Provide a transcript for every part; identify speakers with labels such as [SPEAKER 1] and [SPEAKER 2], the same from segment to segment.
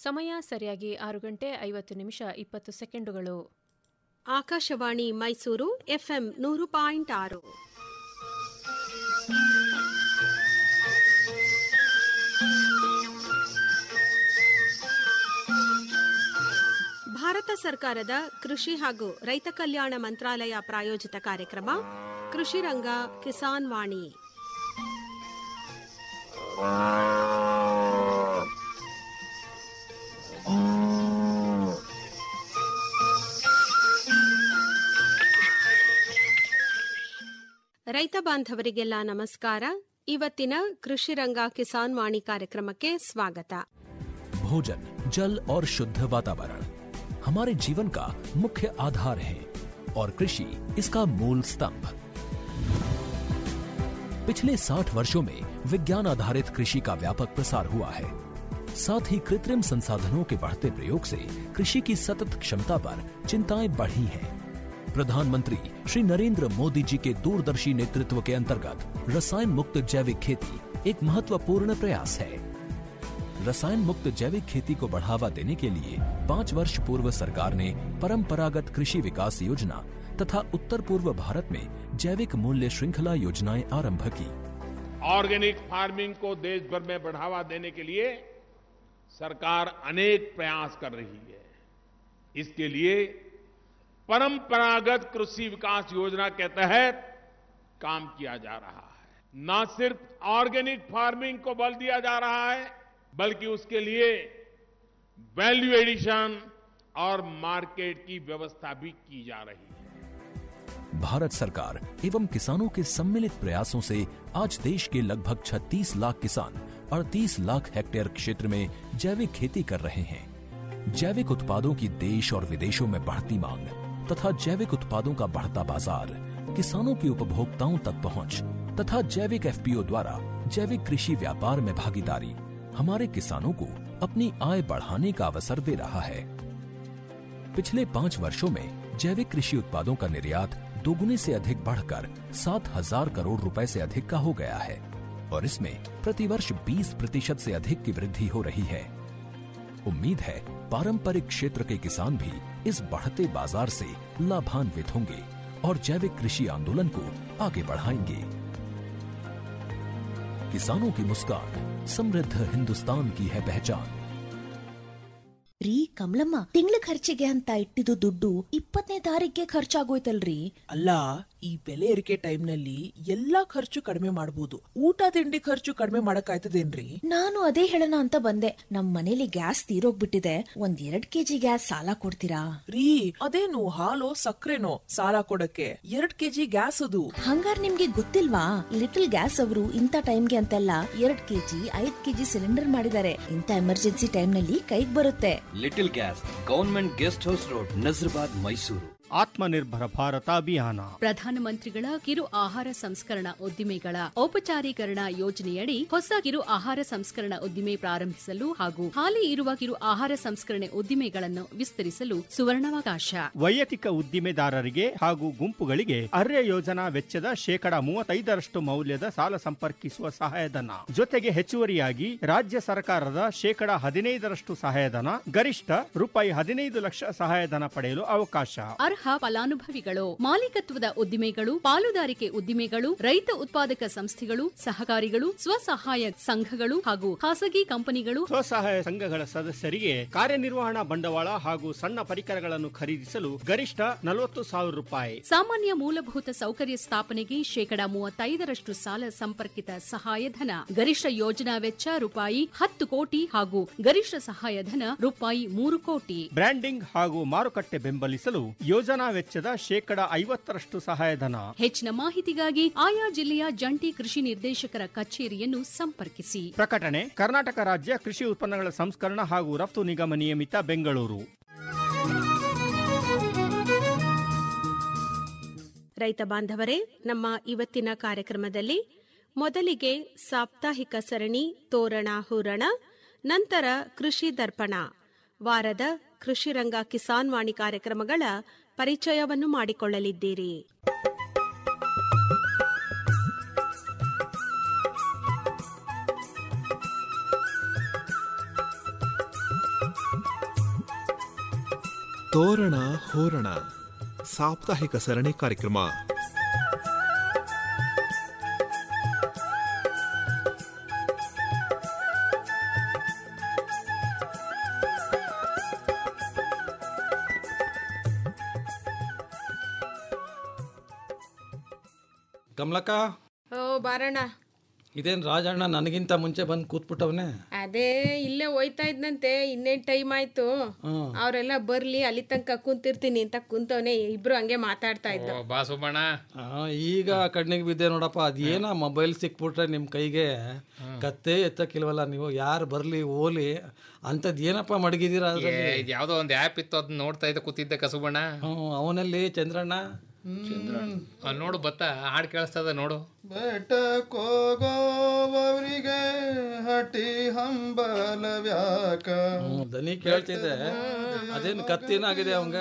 [SPEAKER 1] ಸಮಯ ಸರಿಯಾಗಿ ಆರು ಗಂಟೆ ಐವತ್ತು ನಿಮಿಷ ಇಪ್ಪತ್ತು ಸೆಕೆಂಡುಗಳು
[SPEAKER 2] ಆಕಾಶವಾಣಿ ಮೈಸೂರು ಎಫ್ಎಂ ನೂರು ಪಾಯಿಂಟ್ ಆರು ಭಾರತ ಸರ್ಕಾರದ ಕೃಷಿ ಹಾಗೂ ರೈತ ಕಲ್ಯಾಣ ಮಂತ್ರಾಲಯ ಪ್ರಾಯೋಜಿತ ಕಾರ್ಯಕ್ರಮ ಕೃಷಿ ರಂಗ ಕಿಸಾನ್ ವಾಣಿ ರೈತ ಬಾಂಧವರಿಗೆಲ್ಲ ನಮಸ್ಕಾರ ಇವತ್ತಿನ ಕೃಷಿ ರಂಗ ಕಿಸಾನ್ ವಾಣಿ ಕಾರ್ಯಕ್ರಮಕ್ಕೆ ಸ್ವಾಗತ
[SPEAKER 3] भोजन जल और शुद्ध वातावरण हमारे जीवन का मुख्य आधार है और कृषि इसका मूल स्तंभ पिछले 60 वर्षों में विज्ञान आधारित कृषि का व्यापक प्रसार हुआ है साथ ही कृत्रिम संसाधनों के बढ़ते प्रयोग से कृषि की सतत क्षमता पर चिंताएं बढ़ी हैं प्रधानमंत्री श्री नरेंद्र मोदी जी के दूरदर्शी नेतृत्व के अंतर्गत रसायन मुक्त जैविक खेती एक महत्वपूर्ण प्रयास है रसायन मुक्त जैविक खेती को बढ़ावा देने के लिए पाँच वर्ष पूर्व सरकार ने परंपरागत कृषि विकास योजना तथा उत्तर पूर्व भारत में जैविक मूल्य श्रृंखला योजनाएं आरंभ की
[SPEAKER 4] ऑर्गेनिक फार्मिंग को देश भर में बढ़ावा देने के लिए सरकार अनेक प्रयास कर रही है इसके लिए परंपरागत कृषि विकास योजना के तहत काम किया जा रहा है न सिर्फ ऑर्गेनिक फार्मिंग को बल दिया जा रहा है बल्कि उसके लिए वैल्यू एडिशन और मार्केट की व्यवस्था भी की जा रही है
[SPEAKER 3] भारत सरकार एवं किसानों के सम्मिलित प्रयासों से आज देश के लगभग 36 लाख किसान 38 लाख हेक्टेयर क्षेत्र में जैविक खेती कर रहे हैं जैविक उत्पादों की देश और विदेशों में बढ़ती मांग तथा जैविक उत्पादों का बढ़ता बाजार किसानों की उपभोक्ताओं तक पहुंच तथा जैविक एफपीओ द्वारा जैविक कृषि व्यापार में भागीदारी हमारे किसानों को अपनी आय बढ़ाने का अवसर दे रहा है पिछले पाँच वर्षों में जैविक कृषि उत्पादों का निर्यात दोगुने से अधिक बढ़कर सात हजार करोड़ रुपए से अधिक का हो गया है और इसमें प्रतिवर्ष 20 प्रतिशत से अधिक की वृद्धि हो रही है उम्मीद है पारंपरिक क्षेत्र के किसान भी इस बढ़ते बाजार से लाभान्वित होंगे और जैविक कृषि आंदोलन को आगे बढ़ाएंगे किसानों की मुस्कान समृद्ध हिंदुस्तान की है पहचान
[SPEAKER 5] ರೀ ಕಮಲಮ್ಮ ತಿಂಗಳ ಖರ್ಚಿಗೆ ಅಂತ ಇಟ್ಟಿದ್ದು ದುಡ್ಡು ಇಪ್ಪತ್ತನೇ ತಾರೀಕಿಗೆ ಖರ್ಚಾಗೋಯ್ತಲ್ರಿ
[SPEAKER 6] ಅಲ್ಲ ಈ ಬೆಲೆ ಏರಿಕೆ ಟೈಮ್ನಲ್ಲಿ ಎಲ್ಲಾ ಖರ್ಚು ಕಡಿಮೆ ಮಾಡಬಹುದು ಊಟ ತಿಂಡಿ ಖರ್ಚು ಕಡಿಮೆ ಮಾಡಕ್ಕಾಯ್ತದೇನ್ರಿ
[SPEAKER 5] ನಾನು ಅದೇ ಹೇಳೋಣ ಅಂತ ಬಂದೆ ನಮ್ ಮನೇಲಿ ಗ್ಯಾಸ್ ತೀರೋಗ್ಬಿಟ್ಟಿದೆ ಒಂದ್ ಎರಡ್ ಕೆಜಿ ಗ್ಯಾಸ್ ಸಾಲ ಕೊಡ್ತೀರಾ
[SPEAKER 6] ರೀ ಅದೇನು ಹಾಲು ಸಕ್ಕರೆನೋ ಸಾಲ ಕೊಡಕ್ಕೆ ಎರಡ್ ಕೆಜಿ ಗ್ಯಾಸ್ ಅದು
[SPEAKER 5] ಹಂಗಾರ್ ನಿಮ್ಗೆ ಗೊತ್ತಿಲ್ವಾ ಲಿಟಲ್ ಗ್ಯಾಸ್ ಅವರು ಇಂಥ ಟೈಮ್ಗೆ ಅಂತೆಲ್ಲ ಎರಡ್ ಕೆಜಿ ಐದ್ ಕೆಜಿ ಸಿಲಿಂಡರ್ ಮಾಡಿದ್ದಾರೆ ಇಂಥ ಎಮರ್ಜೆನ್ಸಿ ಟೈಮ್ನಲ್ಲಿ ಕೈಗ್ ಬರುತ್ತೆ
[SPEAKER 7] little gas government guest house road Nazarbad Mysuru
[SPEAKER 8] Atmanirbhar Bharat Abhiyan
[SPEAKER 9] ಪ್ರಧಾನಮಂತ್ರಿಗಳ ಕಿರು ಆಹಾರ ಸಂಸ್ಕರಣಾ ಉದ್ದಿಮೆಗಳ ಔಪಚಾರೀಕರಣ ಯೋಜನೆಯಡಿ ಹೊಸ ಕಿರು ಆಹಾರ ಸಂಸ್ಕರಣಾ ಉದ್ದಿಮೆ ಪ್ರಾರಂಭಿಸಲು ಹಾಗೂ ಹಾಲಿ ಇರುವ ಕಿರು ಆಹಾರ ಸಂಸ್ಕರಣೆ ಉದ್ದಿಮೆಗಳನ್ನು ವಿಸ್ತರಿಸಲು ಸುವರ್ಣಾವಕಾಶ
[SPEAKER 8] ವೈಯಕ್ತಿಕ ಉದ್ದಿಮೆದಾರರಿಗೆ ಹಾಗೂ ಗುಂಪುಗಳಿಗೆ ಅರ್ಯ ಯೋಜನಾ ವೆಚ್ಚದ ಶೇಕಡ ಮೂವತ್ತೈದರಷ್ಟು ಮೌಲ್ಯದ ಸಾಲ ಸಂಪರ್ಕಿಸುವ ಸಹಾಯಧನ ಜೊತೆಗೆ ಹೆಚ್ಚುವರಿಯಾಗಿ ರಾಜ್ಯ ಸರ್ಕಾರದ ಶೇಕಡ ಹದಿನೈದರಷ್ಟು ಸಹಾಯಧನ ಗರಿಷ್ಠ ರೂಪಾಯಿ ಹದಿನೈದು ಲಕ್ಷ ಸಹಾಯಧನ ಪಡೆಯಲು ಅವಕಾಶ
[SPEAKER 9] ಅರ್ಹ ಫಲಾನುಭವಿಗಳು ಮಾಲೀಕತ್ವದ ಉದ್ದಿಮೆಗಳು ಪಾಲುದಾರಿಕೆ ಉದ್ದಿಮೆಗಳು ರೈತ ಉತ್ಪಾದಕ ಸಂಸ್ಥೆಗಳು ಸಹಕಾರಿಗಳು ಸ್ವಸಹಾಯ ಸಂಘಗಳು ಹಾಗೂ ಖಾಸಗಿ ಕಂಪನಿಗಳು
[SPEAKER 8] ಸ್ವಸಹಾಯ ಸಂಘಗಳ ಸದಸ್ಯರಿಗೆ ಕಾರ್ಯನಿರ್ವಹಣಾ ಬಂಡವಾಳ ಹಾಗೂ ಸಣ್ಣ ಪರಿಕರಗಳನ್ನು ಖರೀದಿಸಲು ಗರಿಷ್ಠ ನಲವತ್ತು ಸಾವಿರ ರೂಪಾಯಿ
[SPEAKER 9] ಸಾಮಾನ್ಯ ಮೂಲಭೂತ ಸೌಕರ್ಯ ಸ್ಥಾಪನೆಗೆ ಶೇಕಡ ಮೂವತ್ತೈದರಷ್ಟು ಸಾಲ ಸಂಪರ್ಕಿತ ಸಹಾಯಧನ ಗರಿಷ್ಠ ಯೋಜನಾ ವೆಚ್ಚ ರೂಪಾಯಿ ಹತ್ತು ಕೋಟಿ ಹಾಗೂ ಗರಿಷ್ಠ ಸಹಾಯಧನ ರೂಪಾಯಿ ಮೂರು ಕೋಟಿ
[SPEAKER 8] ಬ್ರ್ಯಾಂಡಿಂಗ್ ಹಾಗೂ ಮಾರುಕಟ್ಟೆ ಬೆಂಬಲಿಸಲು ಯೋಜನಾ ವೆಚ್ಚದ ಶೇಕಡ ಐವತ್ತರಷ್ಟು ಸಹಾಯಧನ
[SPEAKER 9] ಹೆಚ್ಚಿನ ಮಾಹಿತಿಗಾಗಿ ಆಯಾ ಜಿಲ್ಲೆಯ ಜಂಟಿ ಕೃಷಿ ನಿರ್ದೇಶಕರ ಕಚೇರಿಯನ್ನು ಸಂಪರ್ಕಿಸಿ
[SPEAKER 8] ಪ್ರಕಟಣೆ ಕರ್ನಾಟಕ ರಾಜ್ಯ ಕೃಷಿ ಉತ್ಪನ್ನಗಳ ಸಂಸ್ಕರಣ ಹಾಗೂ ರಫ್ತು ನಿಗಮ ನಿಯಮಿತ ಬೆಂಗಳೂರು
[SPEAKER 2] ರೈತ ಬಾಂಧವರೇ ನಮ್ಮ ಇವತ್ತಿನ ಕಾರ್ಯಕ್ರಮದಲ್ಲಿ ಮೊದಲಿಗೆ ಸಾಪ್ತಾಹಿಕ ಸರಣಿ ತೋರಣ ಹೂರಣ ನಂತರ ಕೃಷಿ ದರ್ಪಣ ವಾರದ ಕೃಷಿ ರಂಗ ಕಿಸಾನ್ ವಾಣಿ ಕಾರ್ಯಕ್ರಮಗಳ ಪರಿಚಯವನ್ನು ಮಾಡಿಕೊಳ್ಳಲಿದ್ದೀರಿ
[SPEAKER 10] ತೋರಣ ಹೋರಣ ಸಾಪ್ತಾಹಿಕ ಸರಣಿ ಕಾರ್ಯಕ್ರಮ
[SPEAKER 11] ಕಮಲಕ್ಕ
[SPEAKER 2] ಓ ಬಾರಣ್ಣ
[SPEAKER 11] ಇದೇನು ರಾಜಣ್ಣ ನನಗಿಂತ ಮುಂಚೆ ಬಂದು ಕೂತ್ಬಿಟ್ಟವನೇ
[SPEAKER 2] ಅದೇ ಇಲ್ಲೇ ಹೋಯ್ತಾ ಇದ್ನಂತೆ ಇನ್ನೇನ್ ಟೈಮ್ ಆಯ್ತು ಅವರೆಲ್ಲ ಬರ್ಲಿ ಅಲ್ಲಿ ತನಕ ಕುಂತಿರ್ತೀನಿ ಅಂತ ಕುಂತವನೆ ಇಬ್ರು ಹಂಗೆ ಮಾತಾಡ್ತಾ ಇದ್ದ
[SPEAKER 12] ಬಾ ಸುಬ್ಬಣ್ಣ
[SPEAKER 11] ಆ, ಈಗ ಕಣ್ಣಿಗೆ ಬಿದ್ದೆ ನೋಡಪ್ಪ ಅದೇನ ಮೊಬೈಲ್ ಸಿಕ್ಬಿಟ್ರೆ ನಿಮ್ಮ ಕೈಗೆ ಕತ್ತೆ ಎತ್ತಕ್ಕಿಲ್ವಲ್ಲ ನೀವು ಯಾರು ಬರಲಿ ಓಲಿ ಅಂಥದ್ದು ಏನಪ್ಪ ಮಡಗಿದ್ದೀರಾ ಅದ್ರಲ್ಲಿ
[SPEAKER 12] ಇದು ಯಾವುದೋ ಒಂದು ಆ್ಯಪ್ ಇತ್ತು ಅದನ್ನ ನೋಡ್ತಾ ಇದ್ದೆ ಕೂತಿದ್ದೆ ಕಸುಬಣ್ಣ
[SPEAKER 11] ಹ್ಞೂ ಅವನಲ್ಲಿ ಚಂದ್ರಣ್ಣ
[SPEAKER 12] ಅಲ್ಲಿ ನೋಡು ಬತ್ತ ಹಾಡು ಕೇಳಿಸ್ತದ ನೋಡು
[SPEAKER 13] ಬೆಟ್ಟಕ್ಕೋಗೋವರಿಗೆ ಹಟಿ ಹಂಬಲವ್ಯಾಕ
[SPEAKER 11] ಹ್ಞೂ ದನಿ ಕೇಳ್ತಿದ್ದೆ ಅದೇನು ಕತ್ತೇನಾಗಿದೆ ಅವಂಗ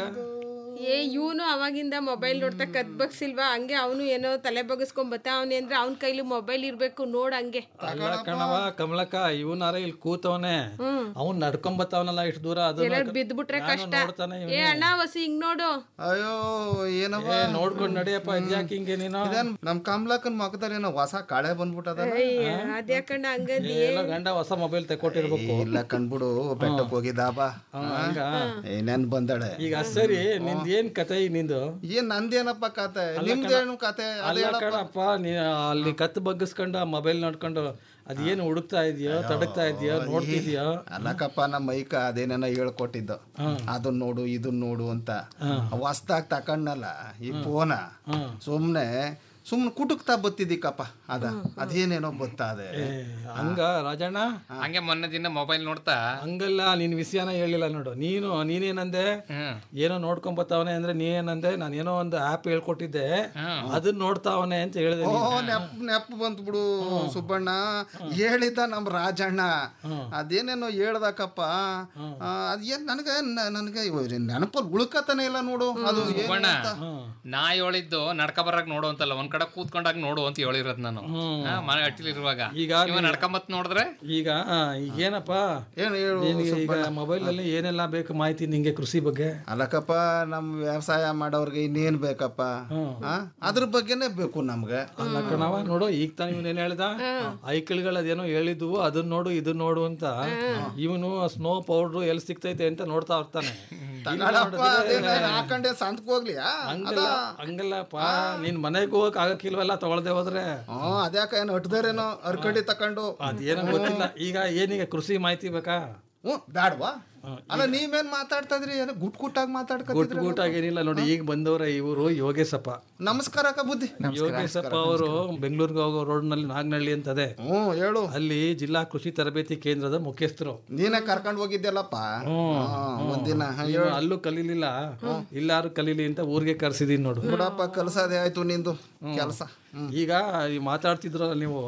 [SPEAKER 2] ಏ ಇವನು ಅವಾಗಿಂದ ಮೊಬೈಲ್ ನೋಡ್ತಾ ಕತ್ ಬಗ್ಸಿಲ್ವಾ ಹಂಗೆ ಅವನು ಏನೋ ತಲೆ ಬಗ್ಸ್ಕೊಂಡ್ ಬತ್ತ ಅವನೇ ಅಂದ್ರೆ ಅವನ ಕೈಲಿ ಮೊಬೈಲ್ ಇರ್ಬೇಕು ನೋಡ್ ಹಂಗೆ
[SPEAKER 11] ಅಲ್ಲ ಕಣವ ಕಮಲಕ್ಕ ಇವನಾರ ಇಲ್ಲಿ ಕೂತವನೆ ಅವ್ನ್ ನಡ್ಕೊಂಬತ್ತವನಲ್ಲ ಇಷ್ಟು ದೂರ ಅದನ್ನ
[SPEAKER 2] ಎಲ್ಲಾರು ಬಿದ್ಬಿಟ್ರೆ
[SPEAKER 11] ನಾನು
[SPEAKER 2] ಕಷ್ಟ
[SPEAKER 11] ನೋಡ್ತಾನೆ ಇವ್ನೇ.
[SPEAKER 2] ಏ ಅಣ್ಣ ವಸಿ ಹಿಂಗ್ ನೋಡು
[SPEAKER 13] ಅಯ್ಯೋ ಏನವ
[SPEAKER 11] ಏ, ನೋಡ್ಕೊಂಡ್ ನಡಿಯಪ್ಪ ಇದ್ಯಾಕೆ ಹಿಂಗೆ ನೀನು
[SPEAKER 13] ಇದೇನ್ ನಮ್ ಕಮಲಕ್ಕನ್ ಮಗದಲ್ಲಿ ಏನೋ ಹೊಸ ಕಾಳೆ ಬಂದ್ಬಿಟ್ಟದ
[SPEAKER 2] ಅದ್ಯಾಕಣ್ಣ ಹಂಗಂದಿ
[SPEAKER 11] ಏನೋ ಗಂಡ ಹೊಸ ಮೊಬೈಲ್ ತಕೊಟ್ಟಿರ್ಬೇಕು
[SPEAKER 13] ಇಲ್ಲ ಕಣ್ಬಿಡು ಬೆಟ್ಟಕ್ ಹೋಗಿದ್ದ ಬಾ
[SPEAKER 11] ಹಂಗ
[SPEAKER 13] ಏನೇನ್ ಬಂದಳೆ
[SPEAKER 11] ಈಗ ಸರಿ ನಿಂದ ಏನ್ ಕತೆ ಈಗ ನಿಂದು
[SPEAKER 13] ಏನ್ ನಂದೇನಪ್ಪ ಕತೆ ನಿಮ್ದೇನು ಕತೆ ಅದೇ
[SPEAKER 11] ಅಲ್ಲ
[SPEAKER 13] ಹೇಳಪ್ಪ.
[SPEAKER 11] ಕಣಪ್ಪ ನೀ ಅಲ್ಲಿ ಕತ್ತು ಬಗ್ಗಿಸ್ಕೊಂಡು ಮೊಬೈಲ್ ನೋಡ್ಕೊಂಡು ಅದೇನು ಹುಡುಕ್ತಾ ಇದೆಯೋ ತಡಕ್ತಾ ಇದೆಯೋ ನೋಡ್ತಿದ್ಯೋ
[SPEAKER 13] ಅಲ್ಲಕ್ಕಪ್ಪ ನಮ್ಮ ಮೈಕ ಅದೇನೇನೋ ಹೇಳ್ಕೊಟ್ಟಿದ್ದು ಅದನ್ನ ನೋಡು ಇದನ್ನ ನೋಡು ಅಂತ ಹೊಸ್ದಾಗ್ ತಕೊಂಡ್ನಲ್ಲ ಈ ಫೋನ ಸುಮ್ನೆ ಸುಮ್ನೆ ಕುಟುಕ್ತಾ ಬತ್ತಿದಿಕ್ಕಪ್ಪ ಅದ ಅದೇನೇನೋ ಬತ್ತಾದೆ
[SPEAKER 11] ಹಂಗ ರಾಜಣ್ಣ
[SPEAKER 12] ಹಂಗೆ ಮೊನ್ನೆ ದಿನ ಮೊಬೈಲ್ ನೋಡ್ತಾ
[SPEAKER 11] ಹಂಗಲ್ಲ ನಿನ್ ವಿಷಯನ ಹೇಳಿಲ್ಲ ನೋಡು ನೀನು ನೀನೇನಂದೆ ಏನೋ ನೋಡ್ಕೊಂಬತ್ತವನೆ ಅಂದ್ರೆ ನೀ ಏನಂದೆ ನಾನು ಏನೋ ಒಂದು ಆ್ಯಪ್ ಹೇಳ್ಕೊಟ್ಟಿದ್ದೆ ಅದನ್ನ ನೋಡ್ತಾವನೆ ಅಂತ ಹೇಳಿದೆ
[SPEAKER 13] ಓ
[SPEAKER 11] ನೀನು.
[SPEAKER 13] ನೆಪ್ ನೆಪ್ ಬಂತ್ ಬಿಡು ಸುಬ್ಬಣ್ಣ ಹೇಳಿದ ನಮ್ ರಾಜಣ್ಣ ಅದೇನೇನೋ ಹೇಳ್ದಕ್ಕಪ್ಪ ಆ, ಅದೇನ್ ನನಗೆ ನನಗೆ ನೆನಪಲ್ಲಿ ಉಳ್ಕತಾನೆ ಇಲ್ಲ ನೋಡು ಅದು ಏನು
[SPEAKER 12] ಸುಬ್ಬಣ್ಣ
[SPEAKER 13] ಅಂತ.
[SPEAKER 12] ನಾ ಹೇಳಿದ್ದು ನಡ್ಕ ಬರಾಕ್ ನೋಡು ಅಂತಲ್ಲ ಒಂದ್ ಕಡೆ ಕೂತ್ಕೊಂಡಾಗ ನೋಡು ಅಂತ ಹೇಳಿರೋದು ನಾನು ಹಾ, ಮನೆ ಅಟ್ಟಿಲಿರುವಾಗ
[SPEAKER 11] ಈಗ
[SPEAKER 12] ಇವ ನಡ್ಕೊಂಬತ್ ನೋಡಿದ್ರೆ
[SPEAKER 11] ಈಗ ಈಗ ಏನಪ್ಪ
[SPEAKER 13] ಏನು ಹೇಳು
[SPEAKER 11] ನಿನಗೆ ಈಗ ಮೊಬೈಲ್ ಅಲ್ಲಿ ಏನೆಲ್ಲ ಬೇಕು ಮಾಹಿತಿ ನಿಂಗೆ ಕೃಷಿ ಬಗ್ಗೆ
[SPEAKER 13] ಅಲ್ಲಕ್ಕಪ್ಪ ನಮ್ ವ್ಯವಸಾಯ ಮಾಡೋರ್ಗೆ ಇನ್ನೇನ್ ಬೇಕಪ್ಪ ಆ? ಅದ್ರ ಬಗ್ಗೆನೇ ಬೇಕು ನಮ್ಗೆ
[SPEAKER 11] ಅಲ್ಲ ಕಣವ ನೋಡು ಈಗ ತಾನು ಇವನು ಏನ್ ಹೇಳ್ದ ಐಕಳ್ಗಳು ಅದೇನೋ ಹೇಳಿದ್ವು ಅದನ್ನ ನೋಡು ಇದನ್ನ ನೋಡು ಅಂತ ಇವನು ಸ್ನೋ ಪೌಡ್ರು ಎಲ್ಲಿ ಸಿಗ್ತೈತೆ ಅಂತ ನೋಡ್ತಾ ಇರ್ತಾನೆ ಇಲ್ಲಿ
[SPEAKER 13] ತಗೊಳಪ್ಪ,
[SPEAKER 11] ನೋಡಿದ್ರೆ
[SPEAKER 13] ಅದೇನ ಹಾಕೊಂಡೆ ಸಂತಕ್ ಹೋಗ್ಲಿಯಾ
[SPEAKER 11] ಹಂಗಲ್ಲ ಹಂಗಲ್ಲಪ್ಪ ನಿನ್ ಮನೆಗೆ ಹೋಗಕ್ ಆಗಕ್ಕಿಲ್ವಲ್ಲ ತಗೊಳ್ದೆ ಹೋದ್ರೆ
[SPEAKER 13] ಹ್ಮ್ ಅದ್ಯಾಕ ಏನು ಅಟ್ದಾರೇನೋ ಅರ್ಕಡಿ ತಕೊಂಡು
[SPEAKER 11] ಅದೇನೋ ಗೊತ್ತಿಲ್ಲ ಈಗ ಏನೀಗ ಕೃಷಿ ಮಾಹಿತಿ ಬೇಕಾ
[SPEAKER 13] ಹ್ಞೂ ಬ್ಯಾಡ್ವಾ ಅಲ್ಲ ನೀವೇನ್ ಮಾತಾಡ್ತಾ ಇದ್ರಿ ಏನೋ ಗುಟ್ ಗುಟ್ಟಾಗಿ
[SPEAKER 11] ಗುಟ್
[SPEAKER 13] ಮಾತಾಡ್ಕೊತಿದ್ರಿ
[SPEAKER 11] ಗುಟ್ಟಾಗೇನಿಲ್ಲ ನೋಡಿ ಈಗ ಬಂದವ್ರ ಇವರು ಯೋಗೇಶಪ್ಪ
[SPEAKER 13] ನಮಸ್ಕಾರ ಅಕ್ಕ ಬುದ್ಧಿ
[SPEAKER 11] ಯೋಗೇಶಪ್ಪ ಅವರು ಬೆಂಗಳೂರಿಗೆ ಹೋಗೋ ರೋಡ್ ನಲ್ಲಿ ನಾಗನಹಳ್ಳಿ ಅಂತದೆ
[SPEAKER 13] ಹ್ಞೂ ಹೇಳು
[SPEAKER 11] ಅಲ್ಲಿ ಜಿಲ್ಲಾ ಕೃಷಿ ತರಬೇತಿ ಕೇಂದ್ರದ ಮುಖ್ಯಸ್ಥರು
[SPEAKER 13] ನೀನೇ ಕರ್ಕೊಂಡು ಹೋಗಿದ್ದೆಲ್ಲಪ್ಪ ಹಾ, ಒಂದಿನ ಹಾ,
[SPEAKER 11] ನೀನು ಅಲ್ಲೂ ಕಲೀಲಿಲ್ಲ ಇಲ್ಲಾರು ಕಲೀಲಿ ಅಂತ ಊರಿಗೆ ಕರ್ಸಿದೀನಿ ನೋಡು
[SPEAKER 13] ಬಿಡಪ್ಪ ಕಲ್ಸದೆ ಆಯ್ತು ನಿಂದು ಕೆಲಸ
[SPEAKER 11] ಈಗ ಈ ಮಾತಾಡ್ತಿದ್ರಲ್ಲ ನೀವು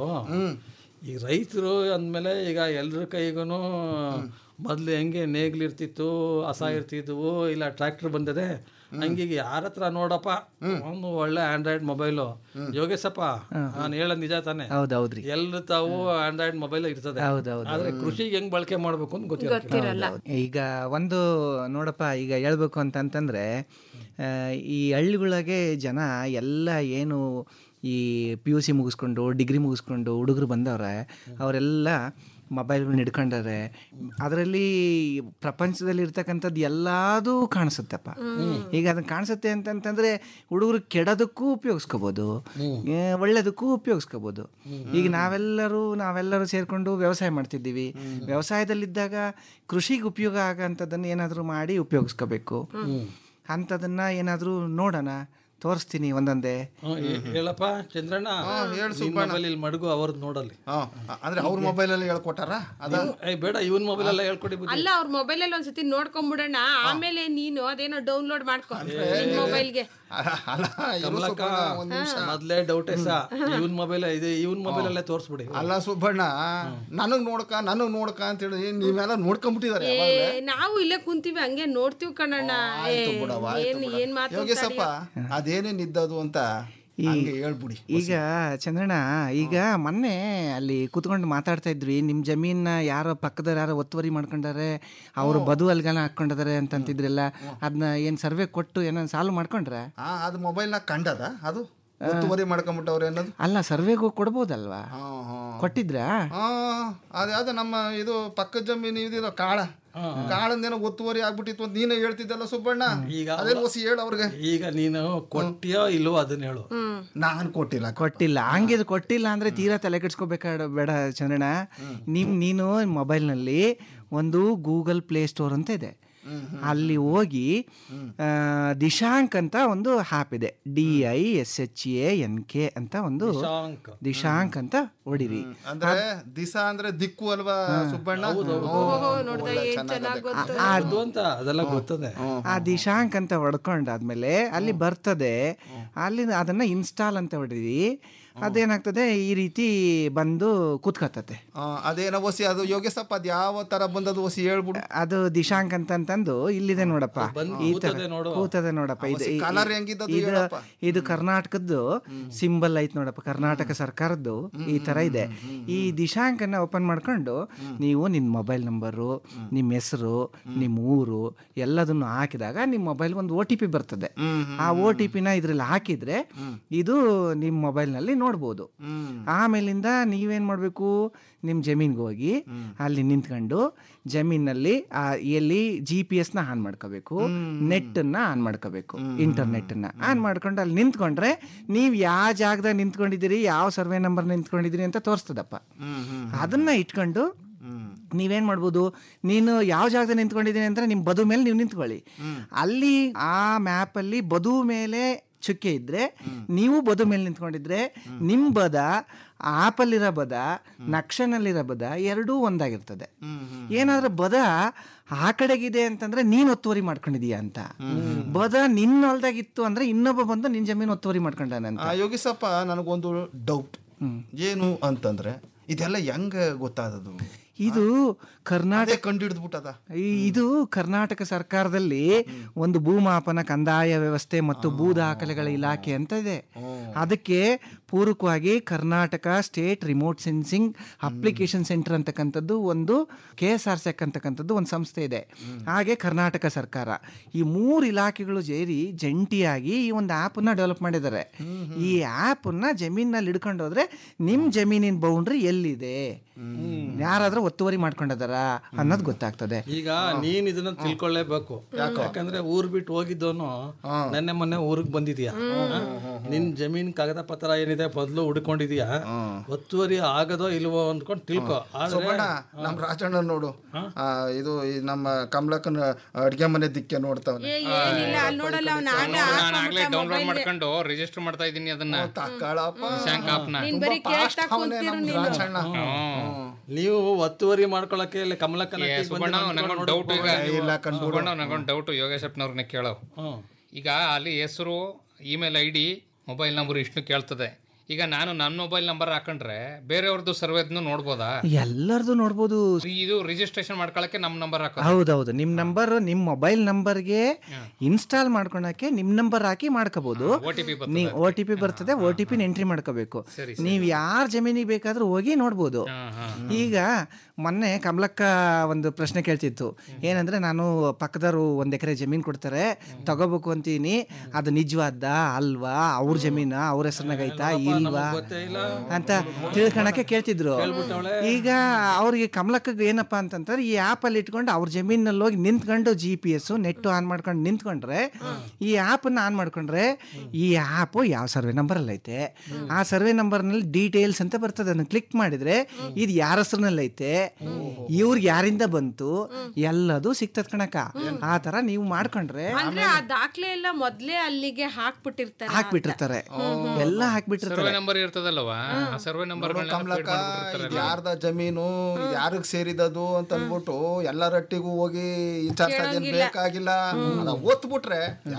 [SPEAKER 11] ಈ ರೈತರು ಅಂದಮೇಲೆ ಈಗ ಎಲ್ರ ಕೈಗೂ ಮೊದ್ಲು ಹೆಂಗೆ ನೇಗ್ಲಿರ್ತಿತ್ತು ಹಸ ಇರ್ತಿದ್ವು ಇಲ್ಲ ಟ್ರ್ಯಾಕ್ಟರ್ ಬಂದದೆ ಹಂಗೆ ಈಗ ಯಾರ ಹತ್ರ ನೋಡಪ್ಪ ಒಂದು ಒಳ್ಳೆ ಆಂಡ್ರಾಯ್ಡ್ ಮೊಬೈಲು ಯೋಗೇಶಪ್ಪ ನಾನು ಹೇಳೋದು ನಿಜ ತಾನೆ
[SPEAKER 14] ಹೌದೌದ್ರಿ
[SPEAKER 11] ಎಲ್ರು ತಾವು ಆಂಡ್ರಾಯ್ಡ್ ಮೊಬೈಲ್ ಇರ್ತದೆ
[SPEAKER 14] ಹೌದೌದು.
[SPEAKER 11] ಆದ್ರೆ ಕೃಷಿಗೆ ಹೆಂಗ್ ಬಳಕೆ ಮಾಡ್ಬೇಕು ಅಂತ ಗೊತ್ತಿರಲ್ಲ
[SPEAKER 14] ಈಗ ಒಂದು ನೋಡಪ್ಪ ಈಗ ಹೇಳ್ಬೇಕು ಅಂತಂತಂದ್ರೆ ಆ, ಈ ಹಳ್ಳಿಗಳಿಗೆ ಜನ ಎಲ್ಲ ಏನು ಈ ಪಿ ಯು ಸಿ ಮುಗಿಸ್ಕೊಂಡು ಡಿಗ್ರಿ ಮುಗಿಸ್ಕೊಂಡು ಹುಡುಗರು ಬಂದವ್ರೆ ಅವರೆಲ್ಲ ಮೊಬೈಲ್ಗಳನ್ನ ಹಿಡ್ಕೊಂಡಾರೆ ಅದರಲ್ಲಿ ಪ್ರಪಂಚದಲ್ಲಿ ಇರ್ತಕ್ಕಂಥದ್ದು ಎಲ್ಲದೂ ಕಾಣಿಸುತ್ತಪ್ಪ ಈಗ ಅದನ್ನ ಕಾಣಿಸುತ್ತೆ ಅಂತಂತಂದ್ರೆ ಹುಡುಗರು ಕೆಡೋದಕ್ಕೂ ಉಪಯೋಗಿಸ್ಕೋಬೋದು ಏ, ಒಳ್ಳೇದಕ್ಕೂ ಉಪಯೋಗಿಸ್ಕೋಬೋದು ಈಗ ನಾವೆಲ್ಲರೂ ನಾವೆಲ್ಲರೂ ಸೇರಿಕೊಂಡು ವ್ಯವಸಾಯ ಮಾಡ್ತಿದ್ದೀವಿ ವ್ಯವಸಾಯದಲ್ಲಿದ್ದಾಗ ಕೃಷಿಗೆ ಉಪಯೋಗ ಆಗಂಥದ್ದನ್ನು ಏನಾದರೂ ಮಾಡಿ ಉಪಯೋಗಿಸ್ಕೋಬೇಕು ಅಂಥದನ್ನ ಏನಾದರೂ ನೋಡೋಣ ತೋರಿಸ್ತೀನಿ ಒಂದೊಂದೇ
[SPEAKER 11] ಹ್ಮ್, ಹೇ- ಹೇಳಪ್ಪ ಚಂದ್ರಣ್ಣ ನಿನ್ ಮೊಬೈಲ್ ಇಲ್ಲಿ ಮಡಗು ಅವ್ರದ್ದು ನೋಡಲ್ಲಿ
[SPEAKER 13] ಅಂದ್ರೆ ಅವ್ರ ಮೊಬೈಲಲ್ಲಿ ಹೇಳ್ಕೊಟ್ಟಾರ ಅದ
[SPEAKER 11] ಏ ಬೇಡ ಇವನ್ ಮೊಬೈಲ್ ಎಲ್ಲ ಹೇಳ್ಕೊಡಿ ಬುದ್ಧಿ.
[SPEAKER 2] ಅಲ್ಲ ಅವ್ರ ಮೊಬೈಲ್ ಅಲ್ಲಿ ಒಂದ್ಸತಿ ನೋಡ್ಕೊಂಡ್ಬಿಡೋಣ ಆಮೇಲೆ ನೀನು ಅದೇನೋ ಡೌನ್ಲೋಡ್ ಮಾಡ್ಕೊ ನಿನ್ ಮೊಬೈಲ್ಗೆ
[SPEAKER 13] ಅಲ್ಲ ಇರು
[SPEAKER 11] ಕಮಲಕ್ಕ,
[SPEAKER 13] ಸುಬ್ಬಣ್ಣ, ಒಂದ್ ನಿಮಿಷ
[SPEAKER 11] ಮೊದ್ಲೇ ಡೌಟೇ ಸಾ ಇವನ್ ಮೊಬೈಲ್ ಇದೆ ಇವನ್ ಮೊಬೈಲ್ ಅಲ್ಲೇ ತೋರಿಸ್ಬಿಡಿ
[SPEAKER 13] ಅಲ್ಲ ಸುಬ್ಬಣ್ಣ ನನಗ್ ನೋಡ್ಕ ನನಗ್ ನೋಡ್ಕ ಅಂತ ಹೇಳಿ ನೀವೆಲ್ಲ ನೋಡ್ಕೊಂಡ್ಬಿಟ್ಟಿದ್ದಾರೆ
[SPEAKER 2] ಏ ನಾವು ಇಲ್ಲೇ ಕುಂತೀವಿ ಹಂಗೆ ನೋಡ್ತೀವಿ ಕಣಣ್ಣ ಏ,
[SPEAKER 13] ಆಯ್ತು ಬಿಡವ್ವ, ಆಯ್ತು
[SPEAKER 2] ಏನ್
[SPEAKER 13] ಬಿಡ.
[SPEAKER 2] ಏನ್ ಮಾತು
[SPEAKER 13] ಯೋಗೇಶಪ್ಪ ಅದೇನೇನ್ ಇದ್ದದು ಅಂತ
[SPEAKER 14] ಈ-
[SPEAKER 13] ಹಂಗೆ ಹೇಳ್ಬಿಡಿ
[SPEAKER 14] ಈಗ ಚಂದ್ರಣ್ಣ ಈಗ ಮೊನ್ನೆ ಅಲ್ಲಿ ಕೂತ್ಕೊಂಡು ಮಾತಾಡ್ತಾ ಇದ್ವಿ ನಿಮ್ಮ ಜಮೀನ ಯಾರೋ ಪಕ್ಕದವ್ರು ಯಾರೋ ಒತ್ತುವರಿ ಮಾಡ್ಕೊಂಡಾರೆ ಅವರು ಬದು ಅಲ್ಗನ ಹಾಕೊಂಡಿದ್ದಾರೆ ಅಂತ ಅಂತಿದ್ರಲ್ಲ ಅದನ್ನ ಏನು ಸರ್ವೆ ಕೊಟ್ಟು ಏನೋ ಸಾಲ್ವ್ ಮಾಡ್ಕೊಂಡ್ರ
[SPEAKER 13] ಆ ಅದು ಮೊಬೈಲ್ನಾಗ ಕಂಡದ ಅದು ಒತ್ತುವರಿ ಮಾಡ್ಕೊಂಬಿಟ್ಟವ್ರೆ ಅನ್ನೋದು
[SPEAKER 14] ಅಲ್ಲ ಸರ್ವೆಗೂ ಕೊಡ್ಬೋದಲ್ವಾ ಕೊಟ್ಟಿದ್ರಾ
[SPEAKER 13] ಹಾ ಅದ್ಯಾವ್ದು ನಮ್ಮ ಇದು ಪಕ್ಕದ ಜಮೀನು ಇದಿರೋ ಕಾಳ ಕಾಳಂದೇನೋ ಒತ್ತುವರಿ ಆಗ್ಬಿಟ್ಟಿತ್ತು ಅಂತ ನೀನೇ ಹೇಳ್ತಿದ್ದಲ್ಲ ಸುಬ್ಬಣ್ಣ
[SPEAKER 11] ಈಗ
[SPEAKER 13] ಅದೇನು ಹೊಸಿ ಹೇಳು ಅವ್ರಿಗೆ
[SPEAKER 11] ಈಗ ನೀನು ಕೊಟ್ಟಿಯೋ ಇಲ್ವೋ ಅದನ್ನ ಹೇಳು
[SPEAKER 13] ನಾನು ಕೊಟ್ಟಿಲ್ಲ
[SPEAKER 14] ಕೊಟ್ಟಿಲ್ಲ ಹಂಗಿದ್ರೆ ಕೊಟ್ಟಿಲ್ಲ ಅಂದ್ರೆ ತೀರಾ ತಲೆ ಕೆಡ್ಸ್ಕೋಬೇಕಾಡ ಬೇಡ ಚಂದ್ರಣ್ಣ ನಿಮ್ ನೀನು ಮೊಬೈಲ್ನಲ್ಲಿ ಒಂದು ಗೂಗಲ್ ಪ್ಲೇ ಸ್ಟೋರ್ ಅಂತ ಇದೆ ಅಲ್ಲಿ ಹೋಗಿ ಆ, ದಿಶಾಂಕ್ ಅಂತ ಒಂದು ಆ್ಯಪ್ ಇದೆ D I S H A N K ಅಂತ ಒಂದು
[SPEAKER 11] ದಿಶಾಂಕ್.
[SPEAKER 14] ದಿಶಾಂಕ್ ಅಂತ ಹೊಡಿರಿ
[SPEAKER 13] ಅಂದ್ರೆ ದಿಸ ಅಂದ್ರೆ ದಿಕ್ಕು ಅಲ್ವಾ ಸುಬ್ಬಣ್ಣ
[SPEAKER 2] ನೋಡ್ದ ಏನ್ ಚೆನ್ನಾಗ್ ಗೊತ್ತು
[SPEAKER 11] ಅದು ಅಂತ ಅದೆಲ್ಲ ಗೊತ್ತದೆ
[SPEAKER 14] ಆ ದಿಶಾಂಕ್ ಅಂತ ಹೊಡ್ಕೊಂಡಾದ್ಮೇಲೆ ಅಲ್ಲಿ ಬರ್ತದೆ ಅಲ್ಲಿ ಅದನ್ನ ಇನ್ಸ್ಟಾಲ್ ಅಂತ ಹೊಡಿರಿ ಅದೇನಾಗ್ತದೆ ಈ ರೀತಿ ಬಂದು ಕೂತ್ಕತ್ತತೆ
[SPEAKER 13] ಆ, ಅದೇನೋ ಹೊಸಿ ಅದು ಯೋಗೇಶಪ್ಪ ಅದು ಯಾವ ತರ ಬಂದದು ಹೊಸಿ ಹೇಳ್ಬಿಡು
[SPEAKER 14] ಅದು ದಿಶಾಂಕ್ ಅಂತಂತಂದು ಇಲ್ಲಿದೆ ನೋಡಪ್ಪ ಈ ತರ
[SPEAKER 11] ಕೂತದೆ ನೋಡು.
[SPEAKER 14] ಕೂತದೆ ನೋಡಪ್ಪ ಇದು
[SPEAKER 13] ಹೊಸಿ colour ಹೆಂಗಿದ್ದದು
[SPEAKER 14] ಇದು
[SPEAKER 13] ಹೇಳಪ್ಪ.
[SPEAKER 14] ಇದು ಕರ್ನಾಟಕದ್ದು ಸಿಂಬಲ್ ಐತ್ ನೋಡಪ್ಪ ಕರ್ನಾಟಕ ಸರ್ಕಾರದ್ದು ಈ ತರ ಇದೆ ಈ ದಿಶಾಂಕನ್ನ ಓಪನ್ ಮಾಡ್ಕೊಂಡು ನೀವು ನಿಮ್ಮ ಮೊಬೈಲ್ ನಂಬರು ನಿಮ್ಮ ಹೆಸರು ನಿಮ್ಮ ಊರು ಎಲ್ಲದನ್ನು ಹಾಕಿದಾಗ ನಿಮ್ಮ ಮೊಬೈಲ್ ಒಂದು ಓ ಟಿ ಪಿ ಬರ್ತದೆ ಆ ಓ ಟಿ ಪಿನ ಇದ್ರಲ್ಲಿ ಹಾಕಿದ್ರೆ ಇದು ನಿಮ್ಮ ಮೊಬೈಲ್ನಲ್ಲಿ ನೋಡ್ಬೋದು ಆಮೇಲಿಂದ ನೀವೇನ್ ಮಾಡಬೇಕು ನಿಮ್ಮ ಜಮೀನ್ಗೆ ಹೋಗಿ ಅಲ್ಲಿ ನಿಂತ್ಕೊಂಡು ಜಮೀನಲ್ಲಿ ಆ ಎಲ್ಲಿ ಜಿ ಪಿ ಎಸ್ನ ಆನ್ ಮಾಡ್ಕೋಬೇಕು ನೆಟ್ಟನ್ನ ಆನ್ ಮಾಡ್ಕೋಬೇಕು ಇಂಟರ್ನೆಟ್ಟನ್ನ ಆನ್ ಮಾಡ್ಕೊಂಡು ಅಲ್ಲಿ ನಿಂತ್ಕೊಂಡ್ರೆ ನೀವು ಯಾವ ಜಾಗದಾಗ ನಿಂತ್ಕೊಂಡಿದ್ದೀರಿ ಯಾವ ಸರ್ವೆ ನಂಬರ್ ನಿಂತ್ಕೊಂಡಿದ್ದೀರಿ ಅಂತ ತೋರಿಸ್ತದಪ್ಪ ಅದನ್ನ ಇಟ್ಕೊಂಡು ನೀವೇನ್ ಮಾಡ್ಬೋದು ನೀನು ಯಾವ ಜಾಗದಲ್ಲಿ ನಿಂತ್ಕೊಂಡಿದ್ದೀನಿ ಅಂದ್ರೆ ನಿಮ್ಮ ಬದು ಮೇಲೆ ನೀವು ನಿಂತ್ಕೊಳ್ಳಿ ಅಲ್ಲಿ ಆ ಮ್ಯಾಪಲ್ಲಿ ಬದು ಮೇಲೆ ಚುಕ್ಕೆ ಇದ್ರೆ ನೀವು ಬದು ಮೇಲೆ ನಿಂತ್ಕೊಂಡಿದ್ರೆ ನಿಮ್ಮ ಬದ ಆಪಲ್ಲಿರೋ ಬದ ನಕ್ಷನಲ್ಲಿರೋ ಬದ ಎರಡೂ ಒಂದಾಗಿರ್ತದೆ ಏನಾದ್ರೂ ಬದ ಆ ಕಡೆಗಿದೆ ಅಂತಂದ್ರೆ ನೀನ್ ಒತ್ತುವರಿ ಮಾಡ್ಕೊಂಡಿದೀಯ ಅಂತ ಬದ ನಿನ್ನ ಹೊಲ್ದಾಗಿತ್ತು ಅಂದ್ರೆ ಇನ್ನೊಬ್ಬ ಬಂದು ನಿನ್ ಜಮೀನು ಒತ್ತುವರಿ ಮಾಡ್ಕೊಂಡಾನೆ ಅಂತ
[SPEAKER 13] ಆ, ಯೋಗೇಶಪ್ಪ ನನಗೊಂದು ಡೌಟ್ ಏನು ಅಂತಂದ್ರೆ ಇದೆಲ್ಲ ಹೆಂಗ ಗೊತ್ತಾದದು
[SPEAKER 14] ಇದು ಕರ್ನಾಟಕ
[SPEAKER 13] ಕಂಡು ಹಿಡಿದ್ಬಿಟ್ಟದ
[SPEAKER 14] ಈ- ಇದು ಕರ್ನಾಟಕ ಸರ್ಕಾರದಲ್ಲಿ ಒಂದು ಭೂಮಾಪನ ಕಂದಾಯ ವ್ಯವಸ್ಥೆ ಮತ್ತು ಭೂ ದಾಖಲೆಗಳ ಇಲಾಖೆ ಅಂತ ಇದೆ ಅದಕ್ಕೆ ಪೂರಕವಾಗಿ Karnataka state remote sensing application centre ಅಂತಕ್ಕಂಥದ್ದು ಒಂದು ಕೆ ಎಸ್ ಆರ್ ಸೆಕ್ ಅಂತಕ್ಕಂಥದ್ದು ಒಂದು ಸಂಸ್ಥೆ ಇದೆ ಹಾಗೆ ಕರ್ನಾಟಕ ಸರ್ಕಾರ ಈ ಮೂರು ಇಲಾಖೆಗಳು ಸೇರಿ ಜಂಟಿಯಾಗಿ ಈ ಒಂದು ಆ್ಯಪನ್ನ ಡೆವಲಪ್ ಮಾಡಿದ್ದಾರೆ ಈ ಆ್ಯಪನ್ನ ಜಮೀನಲ್ಲಿ ಹಿಡ್ಕೊಂಡು ಹೋದ್ರೆ ನಿಮ್ಮ ಜಮೀನಿನ ಬೌಂಡ್ರಿ ಎಲ್ಲಿದೆ ಯಾರಾದ್ರೂ ಒತ್ತುವರಿ ಮಾಡ್ಕೊಂಡಿದಾರ ಅನ್ನೋದು ಗೊತ್ತಾಗ್ತದೆ
[SPEAKER 11] ಈಗ ನೀನ್ ಇದನ್ನ ತಿಳ್ಕೊಳ್ಳೇಬೇಕು ಯಾಕಂದ್ರೆ ಊರ್ ಬಿಟ್ಟು ಹೋಗಿದ್ದವನು ನೆನ್ನೆ ಮೊನ್ನೆ ಊರಿಗೆ ಬಂದಿದ್ಯಾ ನಿನ್ ಜಮೀನ್ ಕಾಗದ ಪತ್ರ ಏನಿದೆ ಮೊದ್ಲು ಹುಡ್ಕೊಂಡಿದ್ಯಾ ಒತ್ತುವರಿ ಆಗದೋ ಇಲ್ವೋ ಅಂದ್ಕೊಂಡು ತಿಳ್ಕೊ ಆದ್ರೆ
[SPEAKER 13] ಸೋಮಣ್ಣ ನಮ್ಮ ರಾಜಣ್ಣ ನೋಡು ಆ, ಇದು ಈ ನಮ್ಮ ಕಮಲಕ್ಕನ ಅಡ್ಗೆ ಮನೆ ದಿಕ್ಕೆ ನೋಡ್ತಾವನೆ
[SPEAKER 2] ಏ ಏನಿಲ್ಲ ಅಲ್ಲಿ ನೋಡಲ್ಲ ಅವ್ನ ಆಗ
[SPEAKER 12] ನಾನು ಆಗ್ಲೇ ಡೌನ್ಲೋಡ್ ಮಾಡ್ಕೊಂಡು ರಿಜಿಸ್ಟರ್ ಮಾಡ್ತಾ ಇದ್ದೀನಿ ಅದನ್ನ
[SPEAKER 13] ತಕ್ಕಳಪ್ಪ
[SPEAKER 12] ಶಂಕ್ ಆಪ್ನ
[SPEAKER 2] ನೀನ್ ಬರೀ ಕೇಳ್ತಾ ಕುಂತಿರು ನೀನು
[SPEAKER 13] ರಾಜಣ್ಣ
[SPEAKER 11] ನೀವು ಒತ್ತುವರಿ ಮಾಡ್ಕೊಳಕ್ಕೆ ಇಲ್ಲಿ ಕಮಲಕ್ಕನ
[SPEAKER 12] ಏ,
[SPEAKER 11] ಹಟ್ಟಿಗೆ
[SPEAKER 12] ಸುಬ್ಬಣ್ಣ
[SPEAKER 11] ಬಂದು
[SPEAKER 12] ನಂಗೊಂದು
[SPEAKER 11] ನೋಡ್ಕೊಂಡು
[SPEAKER 12] ಡೌಟ್ ಈಗ
[SPEAKER 13] ಇಲ್ಲ ಕಣ್ಬಿಡು.
[SPEAKER 12] ಸುಬ್ಬಣ್ಣ ನಂಗೊಂದು ಡೌಟ್ ಯೋಗೇಶಪ್ಪನವ್ರನ್ನ ಕೇಳೋ ಈಗ ಅಲ್ಲಿ ಹೆಸರು ಇಮೇಲ್ ಐ ಡಿ ಮೊಬೈಲ್ ನಂಬರ್ ಇಷ್ಟು ಕೇಳ್ತದೆ ಈಗ ನಾನು ನನ್ನ ಮೊಬೈಲ್ ನಂಬರ್ ಹಾಕೊಂಡ್ರೆ ಬೇರೆಯವ್ರದ್ದು ಸರ್ವೇದ್ನು ನೋಡ್ಬೋದಾ
[SPEAKER 14] ಎಲ್ಲರದು ನೋಡ್ಬೋದು
[SPEAKER 12] ಇದು ರಿಜಿಸ್ಟ್ರೇಷನ್ ಮಾಡ್ಕೊಳಕ್ಕೆ ನಮ್ಮ ನಂಬರ್ ಹಾಕೋ
[SPEAKER 14] ಹೌದೌದು ನಿಮ್ ನಂಬರ್ ನಿಮ್ ಮೊಬೈಲ್ ನಂಬರ್ಗೆ ಇನ್ಸ್ಟಾಲ್ ಮಾಡ್ಕೊಳಕ್ಕೆ ನಿಮ್ ನಂಬರ್ ಹಾಕಿ ಮಾಡ್ಕೋಬಹುದು
[SPEAKER 12] OTP ಬರ್ತದೆ.
[SPEAKER 14] ನೀವು ಓ ಟಿ ಪಿ ಬರ್ತದೆ ಓ ಟಿ ಪಿನ ಎಂಟ್ರಿ ಮಾಡ್ಕೋಬೇಕು ನೀವು ಯಾರ ಜಮೀನಿಗೆ ಬೇಕಾದ್ರೂ ಹೋಗಿ ನೋಡ್ಬೋದು ಈಗ ಮೊನ್ನೆ ಕಮಲಕ್ಕ ಒಂದು ಪ್ರಶ್ನೆ ಕೇಳ್ತಿತ್ತು ಏನಂದ್ರೆ ನಾನು ಪಕ್ಕದವರು ಒಂದ್ ಎಕರೆ ಜಮೀನ್ ಕೊಡ್ತಾರೆ ತಗೋಬೇಕು ಅಂತೀನಿ ಅದು ನಿಜವಾದ ಅಲ್ವಾ ಅವ್ರ ಜಮೀನ ಅವ್ರ ಹೆಸರಿನಾಗ ಐತಾ ಇಲ್ವಾ ಅಂತ ತಿಳ್ಕೊಳಕ್ಕೆ ಕೇಳ್ತಿದ್ರು ಈಗ ಅವ್ರಿಗೆ ಕಮಲಕ್ಕಗೆ ಏನಪ್ಪಾ ಅಂತಂದ್ರೆ ಈ ಆ್ಯಪ್ ಅಲ್ಲಿ ಇಟ್ಕೊಂಡು ಅವ್ರ ಜಮೀನಲ್ಲಿ ಹೋಗಿ ನಿಂತ್ಕೊಂಡು G P S net on ಮಾಡ್ಕೊಂಡು ನಿಂತ್ಕೊಂಡ್ರೆ ಈ ಆ್ಯಪನ್ನು ಆನ್ ಮಾಡ್ಕೊಂಡ್ರೆ ಈ ಆ್ಯಪು ಯಾವ ಸರ್ವೆ ನಂಬರಲ್ಲಿ ಐತೆ ಆ ಸರ್ವೆ ನಂಬರ್ನಲ್ಲಿ ಡೀಟೇಲ್ಸ್ ಅಂತ ಬರ್ತದೆ ಅದನ್ನ ಕ್ಲಿಕ್ ಮಾಡಿದ್ರೆ ಇದು ಯಾರ ಹೆಸರಿನಲ್ಲಿ ಐತೆ ಇವ್ರಿಗೆ ಯಾರಿಂದ ಬಂತು ಎಲ್ಲದು ಸಿಗ್ತದ ಕಣಕ ಆ ತರ ನೀವು ಮಾಡ್ಕೊಂಡ್ರೆ
[SPEAKER 2] ಅಂದ್ರೆ ಆ ದಾಖಲೆ ಎಲ್ಲ ಮೊದ್ಲೇ ಅಲ್ಲಿಗೆ ಹಾಕ್ಬಿಟ್ಟಿರ್ತಾರೆ
[SPEAKER 14] ಹಾಕ್ಬಿಟ್ಟಿರ್ತಾರೆ ಎಲ್ಲ ಹಾಕ್ಬಿಟ್ಟಿರ್ತಾರೆ
[SPEAKER 12] ಸರ್ವೆ ನಂಬರ್ ಇರ್ತದಲ್ವಾ ಆ ಸರ್ವೆ ನಂಬರ್
[SPEAKER 13] ಕಮಲಕ್ಕ ಇದು ಯಾರ್ದ ಜಮೀನು ಇದು ಯಾರಿಗ್ ಸೇರಿದದು ಅಂತ ಅಂದ್ಬಿಟ್ಟು ಎಲ್ಲರಟ್ಟಿಗೂ ಹೋಗಿ ವಿಚಾರಿಸೋದೇನ್ ಬೇಕಾಗಿಲ್ಲ ಅದ ಓದ್ಬಿಟ್ರೆ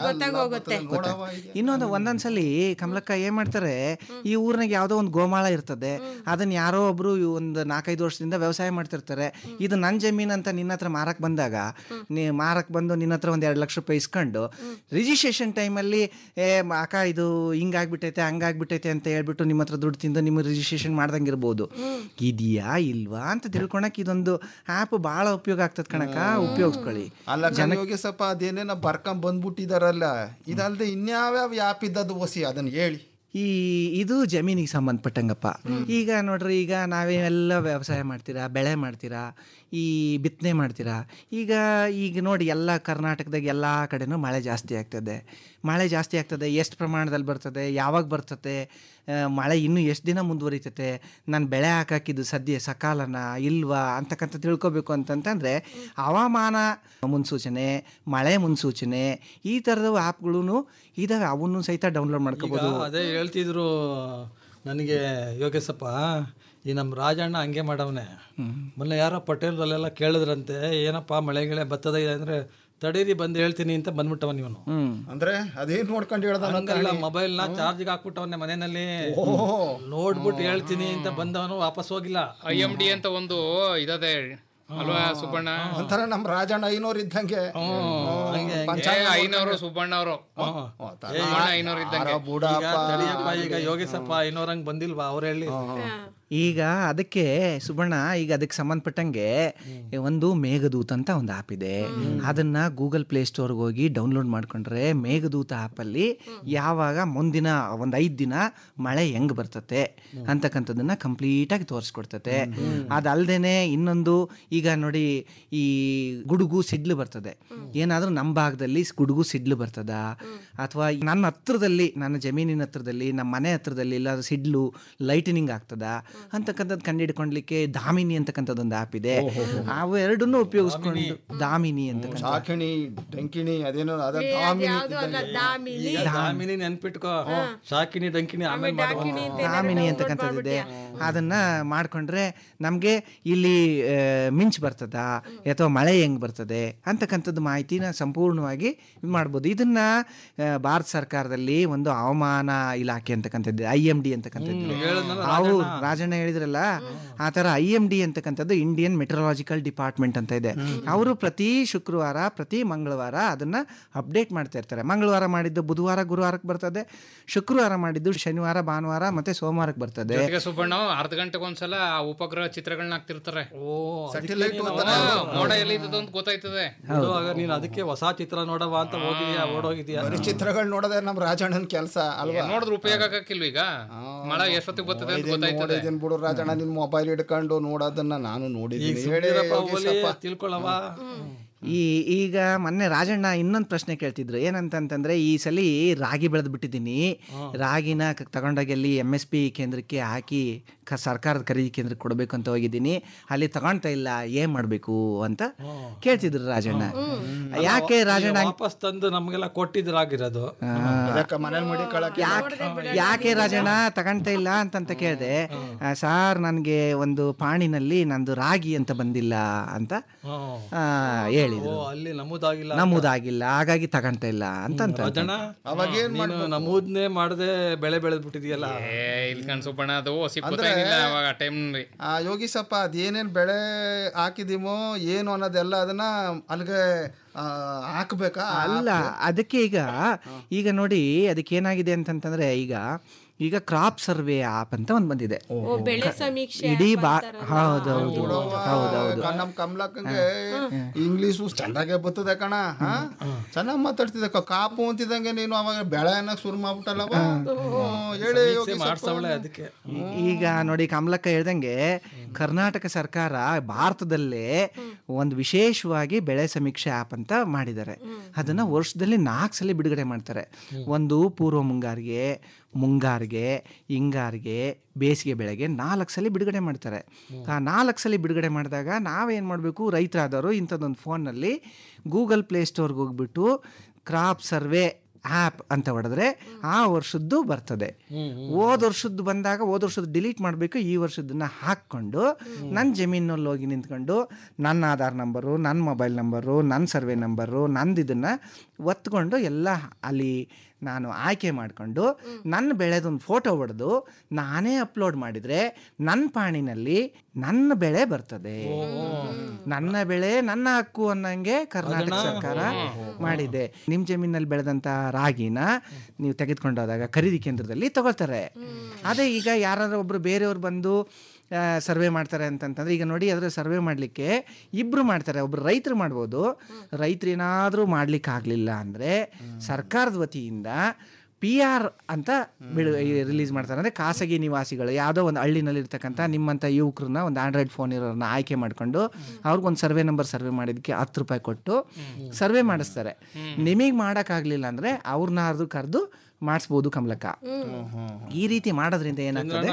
[SPEAKER 13] ನೋಡವ
[SPEAKER 14] ಇನ್ನೊಂದು ಒಂದೊಂದ್ಸಲಿ ಕಮಲಕ್ಕ ಏನ್ ಮಾಡ್ತಾರೆ ಈ ಊರ್ನಾಗ ಯಾವ್ದೋ ಒಂದು ಗೋಮಾಳ ಇರ್ತದೆ ಅದನ್ನ ಯಾರೋ ಒಬ್ರು ಈ ಒಂದು ನಾಲ್ಕೈದು ವರ್ಷದಿಂದ ವ್ಯವಸಾಯ ಮಾಡ್ತಿರ್ತಾರೆ ಇದು ನನ್ನ ಜಮೀನು ಅಂತ ನಿನ್ನ ಹತ್ರ ಮಾರಕ್ ಬಂದಾಗ ನೀ ಮಾರಕ್ ಬಂದು ನಿನ್ನ ಹತ್ರ ಒಂದು ಎರಡು ಲಕ್ಷ ರೂಪಾಯಿ ಇಸ್ಕೊಂಡು ರಿಜಿಸ್ಟ್ರೇಷನ್ ಟೈಮಲ್ಲಿ ಏ ಮ- ಅಕ್ಕ ಇದು ಹಿಂಗಾಗ್ಬಿಟ್ಟೈತೆ ಹಂಗಾಗ್ಬಿಟ್ಟೈತೆ ಅಂತ ಹೇಳ್ಬಿಟ್ಟು ನಿಮ್ಮ ಹತ್ರ ದುಡ್ಡು ತಿಂದು ನಿಮ್ಮ ರಿಜಿಸ್ಟ್ರೇಷನ್ ಮಾಡ್ದಂಗೆ ಇರ್ಬೋದು ಇದೆಯಾ ಇಲ್ವಾ ಅಂತ ತಿಳ್ಕೊಳಕ್ ಇದೊಂದು ಆ್ಯಪ್ ಭಾಳ ಉಪಯೋಗ ಆಗ್ತದೆ ಕಣಕ ಉಪಯೋಗಿಸ್ಕೊಳ್ಳಿ
[SPEAKER 13] ಅಲ್ಲ ಜನ ಯೋಗೇಶಪ್ಪ ಅದೇನೇನೋ ಬರ್ಕೊಂಡ್ ಬಂದ್ಬಿಟ್ಟಿದಾರಲ್ಲ ಇದಲ್ದೆ ಇನ್ಯಾವ್ಯಾವ ಯಾಪ್ ಇದ್ದದ್ದು ಓಸಿ ಅದನ್ನ ಹೇಳಿ
[SPEAKER 14] ಈ ಇದು ಜಮೀನಿಗೆ ಸಂಬಂಧಪಟ್ಟಂಗಪ್ಪ ಈಗ ನೋಡ್ರಿ ಈಗ ನಾವೇನೆಲ್ಲ ವ್ಯವಸಾಯ ಮಾಡ್ತೀರಾ ಬೆಳೆ ಮಾಡ್ತೀರಾ ಈ ಬಿತ್ತನೆ ಮಾಡ್ತೀರಾ ಈಗ ಈಗ ನೋಡಿ ಎಲ್ಲ ಕರ್ನಾಟಕದಾಗ ಎಲ್ಲ ಕಡೆನೂ ಮಳೆ ಜಾಸ್ತಿ ಆಗ್ತದೆ ಮಳೆ ಜಾಸ್ತಿ ಆಗ್ತದೆ ಎಷ್ಟು ಪ್ರಮಾಣದಲ್ಲಿ ಬರ್ತದೆ ಯಾವಾಗ ಬರ್ತದೆ ಆ, ಮಳೆ ಇನ್ನೂ ಎಷ್ಟು ದಿನ ಮುಂದುವರಿತೈತೆ ನಾನು ಬೆಳೆ ಹಾಕಾಕಿದ್ದು ಸದ್ಯ ಸಕಾಲನ ಇಲ್ವಾ ಅಂತಕ್ಕಂಥ ತಿಳ್ಕೊಬೇಕು ಅಂತಂತಂದರೆ ಹವಾಮಾನ ಮುನ್ಸೂಚನೆ ಮಳೆ ಮುನ್ಸೂಚನೆ ಈ ಥರದ ಆ್ಯಪ್ಗಳೂ ಇದಾವೆ ಅವನ್ನು ಸಹಿತ ಡೌನ್ಲೋಡ್
[SPEAKER 11] ಈಗ
[SPEAKER 14] ಮಾಡ್ಕೋಬೋದು
[SPEAKER 11] ಅದೇ ಹೇಳ್ತಿದ್ರು ನನಗೆ ಯೋಗೇಶಪ್ಪ ಈ ನಮ್ಮ ರಾಜಣ್ಣ ಹಂಗೆ ಮಾಡವನೆ ಮೊನ್ನೆ ಯಾರೋ ಪಟೇಲ್ರಲ್ಲೆಲ್ಲ ಕೇಳಿದ್ರಂತೆ ಏನಪ್ಪ ಮಳೆ ಗಿಳೆ ಬರ್ತದ ಇದೆ ಅಂದ್ರೆ ತಡೀರಿ ಬಂದು ಹೇಳ್ತೀನಿ ಅಂತ ಬಂದ್ಬಿಟ್ಟವನ್ ಇವನು
[SPEAKER 13] ಅಂದ್ರೆ ಅದೇನ್ ನೋಡ್ಕೊಂಡು ಹೇಳ್ದ
[SPEAKER 11] ಹಂಗಲ್ಲ ಮೊಬೈಲ್ ನ ಚಾರ್ಜ್ಗೆ ಹಾಕ್ಬಿಟ್ಟವನೆ ಮನೆಯಲ್ಲಿ ನೋಡ್ಬಿಟ್ಟು ಹೇಳ್ತೀನಿ ಅಂತ ಬಂದವನು ವಾಪಸ್ ಹೋಗಿಲ್ಲ
[SPEAKER 12] ಐ ಎಂ ಡಿ ಅಂತ ಒಂದು ಇದದೆ ಅಲ್ವಾ ಸುಬ್ಬಣ್ಣ
[SPEAKER 13] ಒಂಥರ ನಮ್ ರಾಜಣ್ಣ ಐನೋರ್ ಇದ್ದಂಗೆ
[SPEAKER 12] ಏ, ಐನೂರು ಸುಬ್ಬಣ್ಣ ಅವರು ಐನೂರು ಇದ್ದಂಗೆ
[SPEAKER 11] ಈಗ ತಡಿಯಪ್ಪ ಈಗ ಯೋಗೇಶಪ್ಪ ಐನೂರಂಗ್ ಬಂದಿಲ್ವಾ ಅವ್ರು ಹೇಳಿ
[SPEAKER 14] ಈಗ ಅದಕ್ಕೆ ಸುಬಣ್ಣ ಈಗ ಅದಕ್ಕೆ ಸಂಬಂಧಪಟ್ಟಂಗೆ ಒಂದು ಮೇಘದೂತ್ ಅಂತ ಒಂದು ಆ್ಯಪ್ ಇದೆ ಅದನ್ನ ಗೂಗಲ್ ಪ್ಲೇ ಸ್ಟೋರ್ಗೆ ಹೋಗಿ ಡೌನ್ಲೋಡ್ ಮಾಡ್ಕೊಂಡ್ರೆ ಮೇಘದೂತ ಆ್ಯಪಲ್ಲಿ ಯಾವಾಗ ಮುಂದಿನ ಒಂದು ಐದು ದಿನ ಮಳೆ ಹೆಂಗ್ ಬರ್ತತೆ ಅಂತಕ್ಕಂಥದ್ದನ್ನ ಕಂಪ್ಲೀಟಾಗಿ ತೋರಿಸ್ಕೊಡ್ತತೆ ಅದಲ್ದೇನೆ ಇನ್ನೊಂದು ಈಗ ನೋಡಿ ಈ ಗುಡುಗು ಸಿಡ್ಲು ಬರ್ತದೆ ಏನಾದರೂ ನಮ್ಮ ಭಾಗದಲ್ಲಿ ಗುಡುಗು ಸಿಡ್ಲು ಬರ್ತದ ಅಥವಾ ನನ್ನ ಹತ್ರದಲ್ಲಿ ನನ್ನ ಜಮೀನಿನ ಹತ್ರದಲ್ಲಿ ನಮ್ಮ ಮನೆ ಹತ್ರದಲ್ಲಿ ಇಲ್ಲ ಸಿಡ್ಲು ಲೈಟನಿಂಗ್ ಆಗ್ತದ ಅಂತಕ್ಕಂಥದ್ದು ಕಂಡುಹಿಡ್ಕೊಳ್ಲಿಕ್ಕೆ ದಾಮಿನಿ ಅಂತಕ್ಕಂಥದ್ದು ಒಂದು ಆ್ಯಪ್ ಇದೆ ಅವು ಎರಡನ್ನೂ ಉಪಯೋಗಿಸ್ಕೊಂಡು ದಾಮಿನಿ ಅಂತಕ್ಕಂಥ
[SPEAKER 13] ಶಾಕಿಣಿ ಡಂಕಿಣಿ ಅದೇನೋ ಅದ ದಾಮಿನಿ ಇದ್ದಂಗೆ.
[SPEAKER 11] ಈಗ ದಾಮಿನಿ ನೆನ್ಪಿಟ್ಕೋ ಶಾಕಿನಿ ಡಂಕಿನಿ ಆಮೇಲೆ ಮಾಡುವ
[SPEAKER 14] ದಾಮಿನಿ ಅಂತಕ್ಕಂಥದ್ದಿದೆ ಅದನ್ನ ಮಾಡ್ಕೊಂಡ್ರೆ ನಮಗೆ ಇಲ್ಲಿ ಆ, ಮಿಂಚು ಬರ್ತದ ಅಥವಾ ಮಳೆ ಹೆಂಗ್ ಬರ್ತದೆ ಅಂತಕ್ಕಂಥದ್ದು ಮಾಹಿತಿನ ಸಂಪೂರ್ಣವಾಗಿ ಇದ್ ಮಾಡ್ಬೋದು ಇದನ್ನ ಆ, ಭಾರತ ಸರ್ಕಾರದಲ್ಲಿ ಒಂದು ಹವಾಮಾನ ಇಲಾಖೆ ಅಂತಕ್ಕಂಥದ್ದು ಐ ಎಂ ಡಿ ಅಂತಕ್ಕಂಥದ್ದು ಅವು ರಾಜಣ್ಣ ಹೇಳಿದ್ರಲ್ಲ ಆ ಥರ ಐ ಎಂ ಡಿ ಅಂತಕ್ಕಂಥದ್ದು ಇಂಡಿಯನ್ ಮೆಟ್ರಲಾಜಿಕಲ್ ಡಿಪಾರ್ಟ್ಮೆಂಟ್ ಅಂತ ಇದೆ ಅವರು ಪ್ರತಿ ಶುಕ್ರವಾರ ಪ್ರತಿ ಮಂಗಳವಾರ ಅದನ್ನ ಅಪ್ಡೇಟ್ ಮಾಡ್ತಾ ಇರ್ತಾರೆ ಮಂಗಳವಾರ ಮಾಡಿದ್ದು ಬುಧವಾರ ಗುರುವಾರಕ್ಕೆ ಬರ್ತದೆ ಶುಕ್ರವಾರ ಮಾಡಿದ್ದು ಶನಿವಾರ ಭಾನುವಾರ ಮತ್ತೆ ಸೋಮವಾರಕ್ಕೆ ಬರ್ತದೆ
[SPEAKER 12] ಜೊತೆಗೆ ಸುಬ್ಬಣ್ಣ ಅರ್ಧ ಗಂಟೆಗೆ ಒಂದ್ಸಲ ಆ ಉಪಗ್ರಹ ಚಿತ್ರಗಳನ್ನ ಹಾಕ್ತಿರ್ತಾರೆ
[SPEAKER 13] Satellite
[SPEAKER 12] ಹಾ, ಮೋಡ ಎಲ್ಲಿ ಇದ್ದದ್ದು ಅಂತ ಗೊತ್ತಾಯ್ತದೆ
[SPEAKER 11] ಬಿಡು, ಆಗ ನೀನು ಅದಕ್ಕೆ ಹೊಸ ಚಿತ್ರ ನೋಡವ ಅಂತ ಹೋಗಿದ್ಯಾ ಓಡೋಗಿದ್ಯಾ
[SPEAKER 13] ಬರೀ ಚಿತ್ರಗಳು ನೋಡೋದೇ ನಮ್ ರಾಜಣ್ಣನ ಕೆಲಸ ಅಲ್ವಾ
[SPEAKER 12] ಏನ್ ನೋಡಿದ್ರೆ ಉಪಯೋಗ ಆಗಕ್ಕಿಲ್ವ ಈಗ ಮಳೆ ಎಷ್ಟೊತ್ತಿಗೆ ಬರ್ತದೆ ಅಂತ ಗೊತ್ತಾಯ್ತದೆ
[SPEAKER 13] ನೋಡಿದ್ದೀನಿ ಬಿಡು ರಾಜಣ್ಣ ನಿನ್ ಮೊಬೈಲ್ ಹಿಡ್ಕೊಂಡು ನೋಡೋದನ್ನ ನಾನು
[SPEAKER 11] ಈಗ
[SPEAKER 13] ನೋಡಿದ್ದೀನಿ ಹೇಳಿ
[SPEAKER 11] ಸುಮ್ನಿರಪ್ಪ ಓಲಿ,
[SPEAKER 13] ಯೋಗೇಶಪ್ಪ.
[SPEAKER 11] ತಿಳ್ಕೊಳವ
[SPEAKER 14] ಈ ಈಗ ಮೊನ್ನೆ ರಾಜಣ್ಣ ಇನ್ನೊಂದು ಪ್ರಶ್ನೆ ಕೇಳ್ತಿದ್ರು ಏನಂತಂತಂದ್ರೆ ಈ ಸಲ ರಾಗಿ ಬೆಳೆದು ಬಿಟ್ಟಿದ್ದೀನಿ ರಾಗಿನ ಕ- ತಗೊಂಡೋಗಿ ಅಲ್ಲಿ ಎಮ್ ಎಸ್ ಪಿ ಕೇಂದ್ರಕ್ಕೆ ಹಾಕಿ ಕ ಸರ್ಕಾರದ ಖರೀದಿ ಕೇಂದ್ರಕ್ಕೆ ಕೊಡಬೇಕು ಅಂತ ಹೋಗಿದ್ದೀನಿ ಅಲ್ಲಿ ತಗೊಳ್ತಾ ಇಲ್ಲ ಏನ್ ಮಾಡಬೇಕು ಅಂತ ಕೇಳ್ತಿದ್ರು ರಾಜಣ್ಣ ಯಾಕೆ ರಾಜಣ್ಣ ಹಂಗ್-
[SPEAKER 11] ವಾಪಸ್ ತಂದು ನಮ್ಗೆಲ್ಲ ಕೊಟ್ಟಿದ್ರಾಗಿರೋದು
[SPEAKER 13] ಅದಕ್ಕೆ ಮನೇಲಿ ಮಡಿಕೊಳಕ್ಕೆ
[SPEAKER 14] ಯಾಕೆ ಯಾಕೆ ರಾಜಣ್ಣ ತಗೊಂತ ಇಲ್ಲ ಅಂತಂತ ಕೇಳಿದೆ ಸಾರ್ ನನಗೆ ಒಂದು ಪಾಣಿನಲ್ಲಿ ನಂದು ರಾಗಿ ಅಂತ ಬಂದಿಲ್ಲ ಅಂತ ಆ, ಹೇಳಿದ್ರು
[SPEAKER 11] ಓ ಅಲ್ಲಿ ನಮೂದಾಗಿಲ್ಲ
[SPEAKER 14] ನಮೂದಾಗಿಲ್ಲ ಹಾಗಾಗಿ ತಗೊಂತ ಇಲ್ಲ ಅಂತ ಅಂತ
[SPEAKER 11] ರಾಜಣ್ಣ ನೀನು ನಮೂದ್ನೆ ಮಾಡದೆ ಬೆಳೆ ಬೆಳೆದ್ ಬಿಟ್ಟಿದ್ಯಲ್ಲ
[SPEAKER 12] ಏ ಇಲ್ಲಿ ಕಣ್ ಸುಬ್ಬಣ್ಣ ಅದು ಹೊಸಿ ಗೊತ್ತಾಗಿಲ್ಲ ಅವಾಗ ಟೈಮ್
[SPEAKER 13] ಆ ಯೋಗೀಶಪ್ಪ ಅದೇನೇನ್ ಬೆಳೆ ಹಾಕಿದೀಮೋ ಏನು ಅನ್ನೋದೆಲ್ಲ ಅದನ್ನ ಅಲ್ಲಿಗೆ ಆ, ಹಾಕ್ಬೇಕಾ
[SPEAKER 14] ಅಲ್ಲ ಅದಕ್ಕೆ ಈಗ ಈಗ ನೋಡಿ ಅದಕ್ಕೆ ಏನಾಗಿದೆ ಅಂತಂತಂದ್ರೆ ಈಗ ಈಗ ಕ್ರಾಪ್ ಸರ್ವೆ ಆಪ್ ಅಂತ ಒಂದು ಬಂದಿದೆ
[SPEAKER 2] ಓ ಬೆಳೆ ಸಮೀಕ್ಷೆ
[SPEAKER 14] ಇಡೀ
[SPEAKER 2] app
[SPEAKER 14] ಬಾ
[SPEAKER 2] ಅಂತಾರಲ್ಲ.
[SPEAKER 14] ಹೌದೌದು ಹೌದೌದು
[SPEAKER 13] ನಮ್ ಕಮಲಕ್ಕಂಗೆ ಇಂಗ್ಲೀಷು ಚೆನ್ನಾಗೆ ಬರ್ತದೆ ಕಣ ಚೆನ್ನಾಗ್ ಮಾತಾಡ್ತಿದ್ದೆ ಕ- ಕಾಪು ಅಂತಿದಂಗೆ ನೀನು ಅವಾಗ ಬೆಳೆ ಅನ್ನಕ್ ಶುರು ಮಾಡ್ಬಿಟ್ಟಲ್ಲವ ಹ್ಮ್, ಹೇಳಿ ಯೋಗೀಶಪ್ಪ.
[SPEAKER 11] ಮಾಡ್ಸವಳೆ ಅದಕ್ಕೆ
[SPEAKER 14] ಈಗ ನೋಡಿ ಕಮಲಕ್ಕ ಹೇಳ್ದಂಗೆ ಕರ್ನಾಟಕ ಸರ್ಕಾರ ಭಾರತದಲ್ಲೇ ಒಂದು ವಿಶೇಷವಾಗಿ ಬೆಳೆ ಸಮೀಕ್ಷೆ ಆ್ಯಪ್ ಅಂತ ಮಾಡಿದ್ದಾರೆ ಅದನ್ನ ವರ್ಷದಲ್ಲಿ ನಾಲ್ಕು ಸಲ ಬಿಡುಗಡೆ ಮಾಡ್ತಾರೆ ಒಂದು ಪೂರ್ವ ಮುಂಗಾರಿಗೆ ಮುಂಗಾರಿಗೆ ಹಿಂಗಾರಿಗೆ ಬೇಸಿಗೆ ಬೆಳೆಗೆ ನಾಲ್ಕು ಸಲ ಬಿಡುಗಡೆ ಮಾಡ್ತಾರೆ ಆ ನಾಲ್ಕು ಸಲ ಬಿಡುಗಡೆ ಮಾಡಿದಾಗ ನಾವೇನು ಮಾಡಬೇಕು ರೈತರಾದವರು ಇಂಥದ್ದೊಂದು ಫೋನ್ನಲ್ಲಿ ಗೂಗಲ್ ಪ್ಲೇ ಸ್ಟೋರ್ಗೆ ಹೋಗ್ಬಿಟ್ಟು ಕ್ರಾಪ್ ಸರ್ವೆ ಆ್ಯಪ್ ಅಂತ ಹೊಡೆದ್ರೆ ಆ ವರ್ಷದ್ದು ಬರ್ತದೆ ಹೋದ ವರ್ಷದ್ದು ಬಂದಾಗ ಹೋದ ವರ್ಷದ್ದು ಡಿಲೀಟ್ ಮಾಡಬೇಕು ಈ ವರ್ಷದನ್ನ ಹಾಕ್ಕೊಂಡು ನನ್ನ ಜಮೀನಲ್ಲಿ ಹೋಗಿ ನಿಂತ್ಕೊಂಡು ನನ್ನ ಆಧಾರ್ ನಂಬರು ನನ್ನ ಮೊಬೈಲ್ ನಂಬರು ನನ್ನ ಸರ್ವೆ ನಂಬರು ನಂದು ಇದನ್ನು ಒತ್ಕೊಂಡು ಎಲ್ಲ ಅಲ್ಲಿ ನಾನು ಆಯ್ಕೆ ಮಾಡಿಕೊಂಡು ನನ್ನ ಬೆಳೆದೊಂದು ಫೋಟೋ ಹೊಡೆದು ನಾನೇ ಅಪ್ಲೋಡ್ ಮಾಡಿದರೆ ನನ್ನ ಪಾಣಿನಲ್ಲಿ ನನ್ನ ಬೆಳೆ ಬರ್ತದೆ ನನ್ನ ಬೆಳೆ ನನ್ನ ಹಕ್ಕು ಅನ್ನಂಗೆ ಕರ್ನಾಟಕ ಸರ್ಕಾರ ಮಾಡಿದೆ ನಿಮ್ಮ ಜಮೀನಲ್ಲಿ ಬೆಳೆದಂಥ ರಾಗಿನ ನೀವು ತೆಗೆದುಕೊಂಡೋದಾಗ ಖರೀದಿ ಕೇಂದ್ರದಲ್ಲಿ ತಗೊಳ್ತಾರೆ ಅದೇ ಈಗ ಯಾರಾದ್ರೂ ಒಬ್ರು ಬೇರೆಯವ್ರು ಬಂದು ಸರ್ವೆ ಮಾಡ್ತಾರೆ ಅಂತಂತಂದ್ರೆ ಈಗ ನೋಡಿ ಅದರ ಸರ್ವೆ ಮಾಡಲಿಕ್ಕೆ ಇಬ್ಬರು ಮಾಡ್ತಾರೆ ಒಬ್ರು ರೈತರು ಮಾಡ್ಬೋದು ರೈತರು ಏನಾದರೂ ಮಾಡ್ಲಿಕ್ಕೆ ಆಗಲಿಲ್ಲ ಅಂದರೆ ಸರ್ಕಾರದ ವತಿಯಿಂದ ಪಿ ಆರ್ ಅಂತ ಬಿಡು ರಿಲೀಸ್ ಮಾಡ್ತಾರೆ ಅಂದರೆ ಖಾಸಗಿ ನಿವಾಸಿಗಳು ಯಾವುದೋ ಒಂದು ಹಳ್ಳಿನಲ್ಲಿ ಇರ್ತಕ್ಕಂಥ ನಿಮ್ಮಂಥ ಯುವಕರನ್ನ ಒಂದು ಆಂಡ್ರಾಯ್ಡ್ ಫೋನ್ ಇರೋರನ್ನ ಆಯ್ಕೆ ಮಾಡಿಕೊಂಡು ಅವ್ರಿಗೊಂದು ಸರ್ವೆ ನಂಬರ್ ಸರ್ವೆ ಮಾಡಿದ್ದಕ್ಕೆ ಹತ್ತು ರೂಪಾಯಿ ಕೊಟ್ಟು ಸರ್ವೆ ಮಾಡಿಸ್ತಾರೆ ನಿಮಗೆ ಮಾಡೋಕ್ಕಾಗಲಿಲ್ಲ ಅಂದರೆ ಅವ್ರನ್ನಾರ್ದು ಕರೆದು ಮಾಡಿಸ್ಬೋದು ಕಮಲಕ್ಕ ಈ ರೀತಿ ಮಾಡೋದ್ರಿಂದ ಏನಾಗ್ತದೆ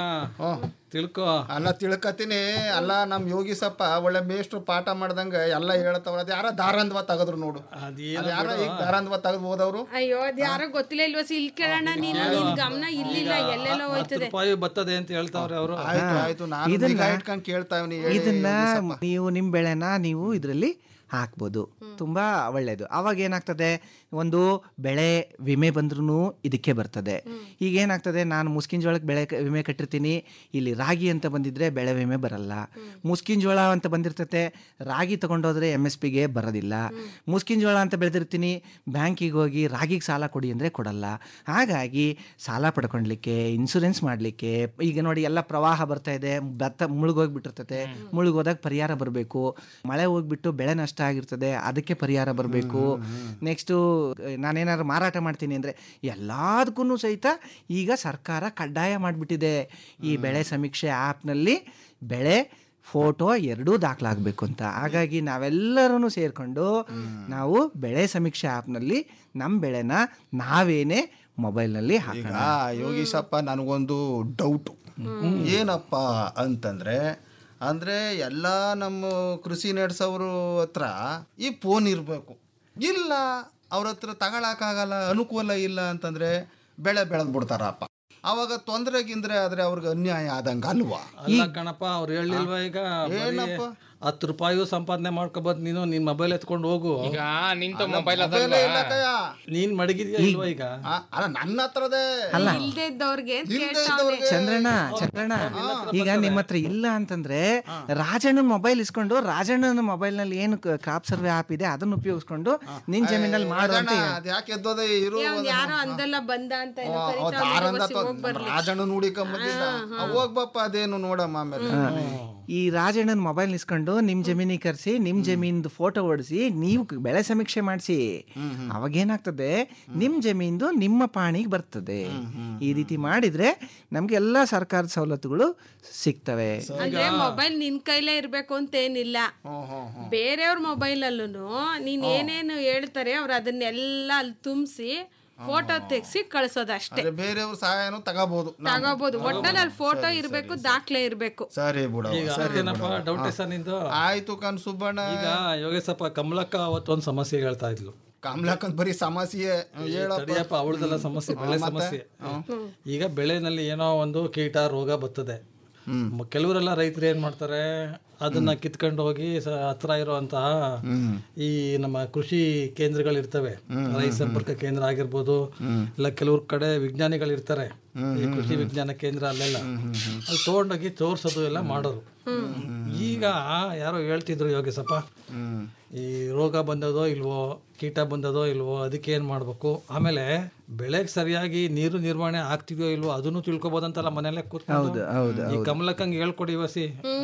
[SPEAKER 11] ತಿಳ್ಕೊ
[SPEAKER 13] ಅಲ್ಲ ತಿಳ್ಕತೀನಿ ಅಲ್ಲ ನಮ್ ಯೋಗಿ ಸಪ್ಪ ಒಳ್ಳೆ ಮೇಷ್ಟ್ರು ಪಾಠ ಮಾಡ್ದಂಗ ಎಲ್ಲ ಹೇಳ್ತಾವ್ರ ಅದ್ ಯಾರ ದಾರಂದ್ವ ತೆಗದ್ರು ನೋಡು ಅದ್ ಯಾರ ಈಗ ದಾರಂದ್ವ ತೆಗೆದು ಹೋದವ್ರು
[SPEAKER 2] ಅಯ್ಯೋ ಅದ್ ಯಾರೋ ಗೊತ್ತಿಲ್ಲ ಇಲ್ವಸಿ ಇಲ್ಲಿ ಕೇಳೋಣ ನೀನು ನಿನ್ ಗಮನ ಇಲ್ಲಿಲ್ಲ ಎಲ್ಲೆಲ್ಲ
[SPEAKER 11] ಹತ್ತು
[SPEAKER 2] ಹೋಯ್ತದೆ
[SPEAKER 11] ರೂಪಾಯಿ ಬರ್ತದೆ ಅಂತ ಹೇಳ್ತಾವ್ರೆ ಅವರು
[SPEAKER 13] ಆಯ್ತು ಆಯ್ತು ನಾನು
[SPEAKER 14] ಇದನ್ನ-
[SPEAKER 13] ನಿಗಾ ಇಟ್ಕೊಂಡ್ ಕೇಳ್ತಾವ್ನಿ ಹೇಳಿ
[SPEAKER 14] ಇದನ್ನ
[SPEAKER 13] ಯೋಗಿ ಸಪ್ಪ.
[SPEAKER 14] ನೀವು ನಿಮ್ಮ ಬೆಳೆನ ನೀವು ಇದರಲ್ಲಿ ಹಾಕ್ಬೋದು ತುಂಬ ಒಳ್ಳೆಯದು ಅವಾಗ ಏನಾಗ್ತದೆ ಒಂದು ಬೆಳೆ ವಿಮೆ ಬಂದ್ರೂ ಇದಕ್ಕೆ ಬರ್ತದೆ ಈಗ ಏನಾಗ್ತದೆ ನಾನು ಮುಸ್ಕಿನ ಜೋಳಕ್ಕೆ ಬೆಳೆ ಕ- ವಿಮೆ ಕಟ್ಟಿರ್ತೀನಿ ಇಲ್ಲಿ ರಾಗಿ ಅಂತ ಬಂದಿದ್ರೆ ಬೆಳೆ ವಿಮೆ ಬರಲ್ಲ ಮುಸ್ಕಿನ ಜೋಳ ಅಂತ ಬಂದಿರ್ತತೆ ರಾಗಿ ತಗೊಂಡೋದ್ರೆ ಎಮ್ ಎಸ್ ಪಿಗೆ ಬರೋದಿಲ್ಲ ಮುಸ್ಕಿನ ಜೋಳ ಅಂತ ಬೆಳೆದಿರ್ತೀನಿ ಬ್ಯಾಂಕಿಗೆ ಹೋಗಿ ರಾಗಿಗೆ ಸಾಲ ಕೊಡಿ ಅಂದರೆ ಕೊಡಲ್ಲ ಹಾಗಾಗಿ ಸಾಲ ಪಡ್ಕೊಳ್ಲಿಕ್ಕೆ ಇನ್ಸೂರೆನ್ಸ್ ಮಾಡಲಿಕ್ಕೆ ಈಗ ನೋಡಿ ಎಲ್ಲ ಪ್ರವಾಹ ಬರ್ತಾ ಇದೆ ಭತ್ತ ಮುಳುಗೋಗ್ಬಿಟ್ಟಿರ್ತತೆ ಮುಳುಗೋದಾಗ ಪರಿಹಾರ ಬರಬೇಕು ಮಳೆ ಹೋಗ್ಬಿಟ್ಟು ಬೆಳೆ ನಷ್ಟ ಆಗಿರ್ತದೆ ಅದಕ್ಕೆ ಪರಿಹಾರ ಬರಬೇಕು ನೆಕ್ಸ್ಟು ನಾನೇನಾದ್ರು ಮಾರಾಟ ಮಾಡ್ತೀನಿ ಅಂದರೆ ಎಲ್ಲದಕ್ಕೂ ಸಹಿತ ಈಗ ಸರ್ಕಾರ ಕಡ್ಡಾಯ ಮಾಡಿಬಿಟ್ಟಿದೆ ಈ ಬೆಳೆ ಸಮೀಕ್ಷೆ ಆ್ಯಪ್ನಲ್ಲಿ ಬೆಳೆ ಫೋಟೋ ಎರಡೂ ದಾಖಲಾಗಬೇಕು ಅಂತ ಹಾಗಾಗಿ ನಾವೆಲ್ಲರೂ ಸೇರಿಕೊಂಡು ನಾವು ಬೆಳೆ ಸಮೀಕ್ಷೆ ಆ್ಯಪ್ನಲ್ಲಿ ನಮ್ಮ ಬೆಳೆನ ನಾವೇನೇ ಮೊಬೈಲ್ನಲ್ಲಿ
[SPEAKER 13] ಈಗ
[SPEAKER 14] ಹಾಕೋಣ
[SPEAKER 13] ಯೋಗೀಶಪ್ಪ ನನಗೊಂದು ಡೌಟು ಏನಪ್ಪ ಅಂತಂದ್ರೆ ಅಂದ್ರೆ ಎಲ್ಲ ನಮ್ಮ ಕೃಷಿ ನಡೆಸೋರು ಹತ್ರ ಈ ಫೋನ್ ಇರಬೇಕು ಇಲ್ಲ ಅವ್ರ ಹತ್ರ ತಗೊಳಕ್ಕಾಗಲ್ಲ ಅನುಕೂಲ ಇಲ್ಲ ಅಂತಂದ್ರೆ ಬೆಳೆ ಬೆಳೆದ್ ಬಿಡ್ತಾರಪ್ಪ ಅವಾಗ ತೊಂದರೆ ಗಿಂದ್ರೆ ಆದ್ರೆ ಅವ್ರಿಗೆ ಅನ್ಯಾಯ ಆದಂಗ ಅಲ್ವಾ
[SPEAKER 11] ಅಲ್ಲ ಕಣಪ್ಪ ಅವ್ರು ಹೇಳಿಲ್ವಾ ಈಗ ಬರೀ
[SPEAKER 13] ಏನಪ್ಪ?
[SPEAKER 11] ಹತ್ತು ರೂಪಾಯಿ ಸಂಪಾದನೆ ಮಾಡ್ಕೋಬೋದು ನೀನು ನಿನ್ ಮೊಬೈಲ್ ಎತ್ಕೊಂಡು ಹೋಗು
[SPEAKER 12] ಈಗ ನಿಂತ
[SPEAKER 13] ಅಲ್ಲ,
[SPEAKER 12] ಮೊಬೈಲ್
[SPEAKER 13] ಮೊಬೈಲೇ
[SPEAKER 12] ಅದಲ್ಲ
[SPEAKER 13] ಇಲ್ಲ ಕಯ್ಯ.
[SPEAKER 11] ನೀನ್ ಮಡಗಿದ್ಯಾ ಇಲ್ವಾ ಈಗ
[SPEAKER 13] ಆ, ಅಲ್ಲ ನನ್ನ ಹತ್ರದೇ
[SPEAKER 14] ಅಲ್ಲ.
[SPEAKER 2] ಇಲ್ದೇ ಇದ್ದವ್ರಿಗೆ
[SPEAKER 13] ಇಲ್ದೇ
[SPEAKER 2] ಕೇಳ್ತಾವ್ನೆ
[SPEAKER 13] ಇದ್ದವ್ರಿಗೆ
[SPEAKER 14] ಚಂದ್ರಣ್ಣ ಚಂದ್ರಣ್ಣ ಈಗ ನಿಮ್ಮ ಹತ್ರ ಇಲ್ಲ ಅಂತಂದ್ರೆ ರಾಜಣ್ಣನ ಮೊಬೈಲ್ ಇಸ್ಕೊಂಡು ರಾಜಣ್ಣನ ಮೊಬೈಲ್ ನಲ್ಲಿ ಏನು ಕ್ರಾಪ್ ಸರ್ವೆ ಆಪ್ ಇದೆ ಅದನ್ನ ಉಪಯೋಗಿಸ್ಕೊಂಡು ನಿನ್ ಜಮೀನಲ್ಲಿ ಮಾಡು ಅಂತ
[SPEAKER 13] ರಾಜಣ್ಣ,
[SPEAKER 14] ಹೇಳು.
[SPEAKER 13] ಅದ್ ಯಾಕೆ ಎದ್ದೋದೆ ಇರು
[SPEAKER 2] ಅವ್ನ್ ಯಾರೋ ಅಂದಲ್ಲ ಬಂದ ಅಂತ ಏನೋ
[SPEAKER 13] ಅವ
[SPEAKER 2] ಕರೀತಾವ್ನೆ,
[SPEAKER 13] ದಾರಂದ
[SPEAKER 2] ಬಸ್ಸಿಗ್ ಹೋಗ್ ಬರ್ಲಿ.
[SPEAKER 13] ರಾಜಣ್ಣ ನೋಡಿಕೊಂಬಂದಿದ್ದ ಹೋಗ್ಬಪ್ಪ ಅದೇನು ನೋಡಮ್ಮ ಆಮೇಲೆ
[SPEAKER 14] ಈ ರಾಜಣ್ಣನ ಮೊಬೈಲ್ ಇಸ್ಕೊಂಡು ನಿಮ್ ಜಮೀನಿಗೆ ಕರೆಸಿ ನಿಮ್ ಜಮೀನ್ದು ಫೋಟೋ ಓಡಿಸಿ ನೀವು ಕ- ಬೆಳೆ ಸಮೀಕ್ಷೆ ಮಾಡಿಸಿ ಅವಾಗ ಏನಾಗ್ತದೆ ನಿಮ್ ಜಮೀನ್ದು ನಿಮ್ಮ ಪಾಣಿಗೆ ಬರ್ತದೆ ಈ ರೀತಿ ಮಾಡಿದ್ರೆ ನಮ್ಗೆ ಎಲ್ಲಾ ಸರ್ಕಾರದ ಸವಲತ್ತುಗಳು ಸಿಗ್ತವೆ
[SPEAKER 2] ಅಂದ್ರೆ ಮೊಬೈಲ್ ನಿನ್ ಕೈಲೇ ಇರ್ಬೇಕು ಅಂತ ಏನಿಲ್ಲ ಬೇರೆಯವ್ರ ಮೊಬೈಲ್ ಅಲ್ಲೂ ನೀನ್ ಏನೇನು ಹೇಳ್ತಾರೆ ಅವ್ರು ಅದನ್ನೆಲ್ಲ ಅಲ್ಲಿ ತುಂಬಿಸಿ ಫೋಟೋ ತೆಗ್ಸಿ ಕಳ್ಸೋದಷ್ಟೇ
[SPEAKER 13] ಅದೇ ಬೇರೆಯವ್ರ ಸಹಾಯನೂ ತಗೋಬಹುದು
[SPEAKER 2] ತಗೋಬಹುದು ಒಟ್ಟಲ್ಲಿ ಅಲ್ಲಿ ಫೋಟೋ ಇರ್ಬೇಕು ದಾಖಲೆ ಇರ್ಬೇಕು
[SPEAKER 13] ಸರಿ ಬಿಡ
[SPEAKER 11] ಈಗ ಅದೇನಪ್ಪ ಡೌಟ್ ಸರ್ ನಿಂದು
[SPEAKER 13] ಆಯ್ತು ಕಣ್ ಸುಬ್ಬಣ್ಣ
[SPEAKER 11] ಈಗ ಯೋಗೇಶಪ್ಪ ಕಮಲಕ್ಕ ಅವತ್ತೊಂದು ಸಮಸ್ಯೆ ಹೇಳ್ತಾ ಇದ್ಲು
[SPEAKER 13] ಕಮಲಕ್ಕಂತ ಬರೀ ಸಮಸ್ಯೆ ಹೇಳಪ್ಪ
[SPEAKER 11] ತಡಿಯಪ್ಪ ಅವಳದೆಲ್ಲ ಸಮಸ್ಯೆ ಬೆಳೆ ಸಮಸ್ಯೆ ಈಗ ಬೆಳೆನಲ್ಲಿ ಏನೋ ಒಂದು ಕೀಟ ರೋಗ ಬರ್ತದೆ ಮ- ಕೆಲವರೆಲ್ಲ ರೈತರು ಏನ್ ಮಾಡ್ತಾರೆ ಅದನ್ನ ಕಿತ್ಕೊಂಡು ಹೋಗಿ ಸ- ಹತ್ರ ಇರುವಂತಹ ಈ ನಮ್ಮ ಕೃಷಿ ಕೇಂದ್ರಗಳಿರ್ತವೆ ರೈತ ಸಂಪರ್ಕ ಕೇಂದ್ರ ಆಗಿರ್ಬೋದು ಇಲ್ಲ ಕೆಲವ್ರ ಕಡೆ ವಿಜ್ಞಾನಿಗಳು ಇರ್ತಾರೆ ಈ ಕೃಷಿ ವಿಜ್ಞಾನ ಕೇಂದ್ರ ಅಲ್ಲೆಲ್ಲ ಅಲ್ಲಿ ತಗೊಂಡೋಗಿ ತೋರ್ಸೋದು ಎಲ್ಲ ಮಾಡೋರು ಈಗ ಯಾರೋ ಹೇಳ್ತಿದ್ರು ಯೋಗೇಶಪ್ಪ ಈ ರೋಗ ಬಂದದೋ ಇಲ್ವೋ ಕೀಟ ಬಂದದೋ ಇಲ್ವೋ ಅದಕ್ಕೆ ಏನ್ ಮಾಡ್ಬೇಕು ಆಮೇಲೆ ಬೆಳೆಗೆ ಸರಿಯಾಗಿ ನೀರು ನಿರ್ವಹಣೆ ಆಗ್ತಿದೆಯೋ ಇಲ್ವೋ ಅದನ್ನು ತಿಳ್ಕೊಬೋದಂತಲ್ಲ ಮನೆಯಲ್ಲೇ ಕೂತ್ಕೊಂಡು
[SPEAKER 14] ಹೌದು, ಹೌದು,
[SPEAKER 11] ಈ ಕಮಲಕ್ಕಂಗೆ ಹೇಳ್ಕೊಡಿ ವಸಿ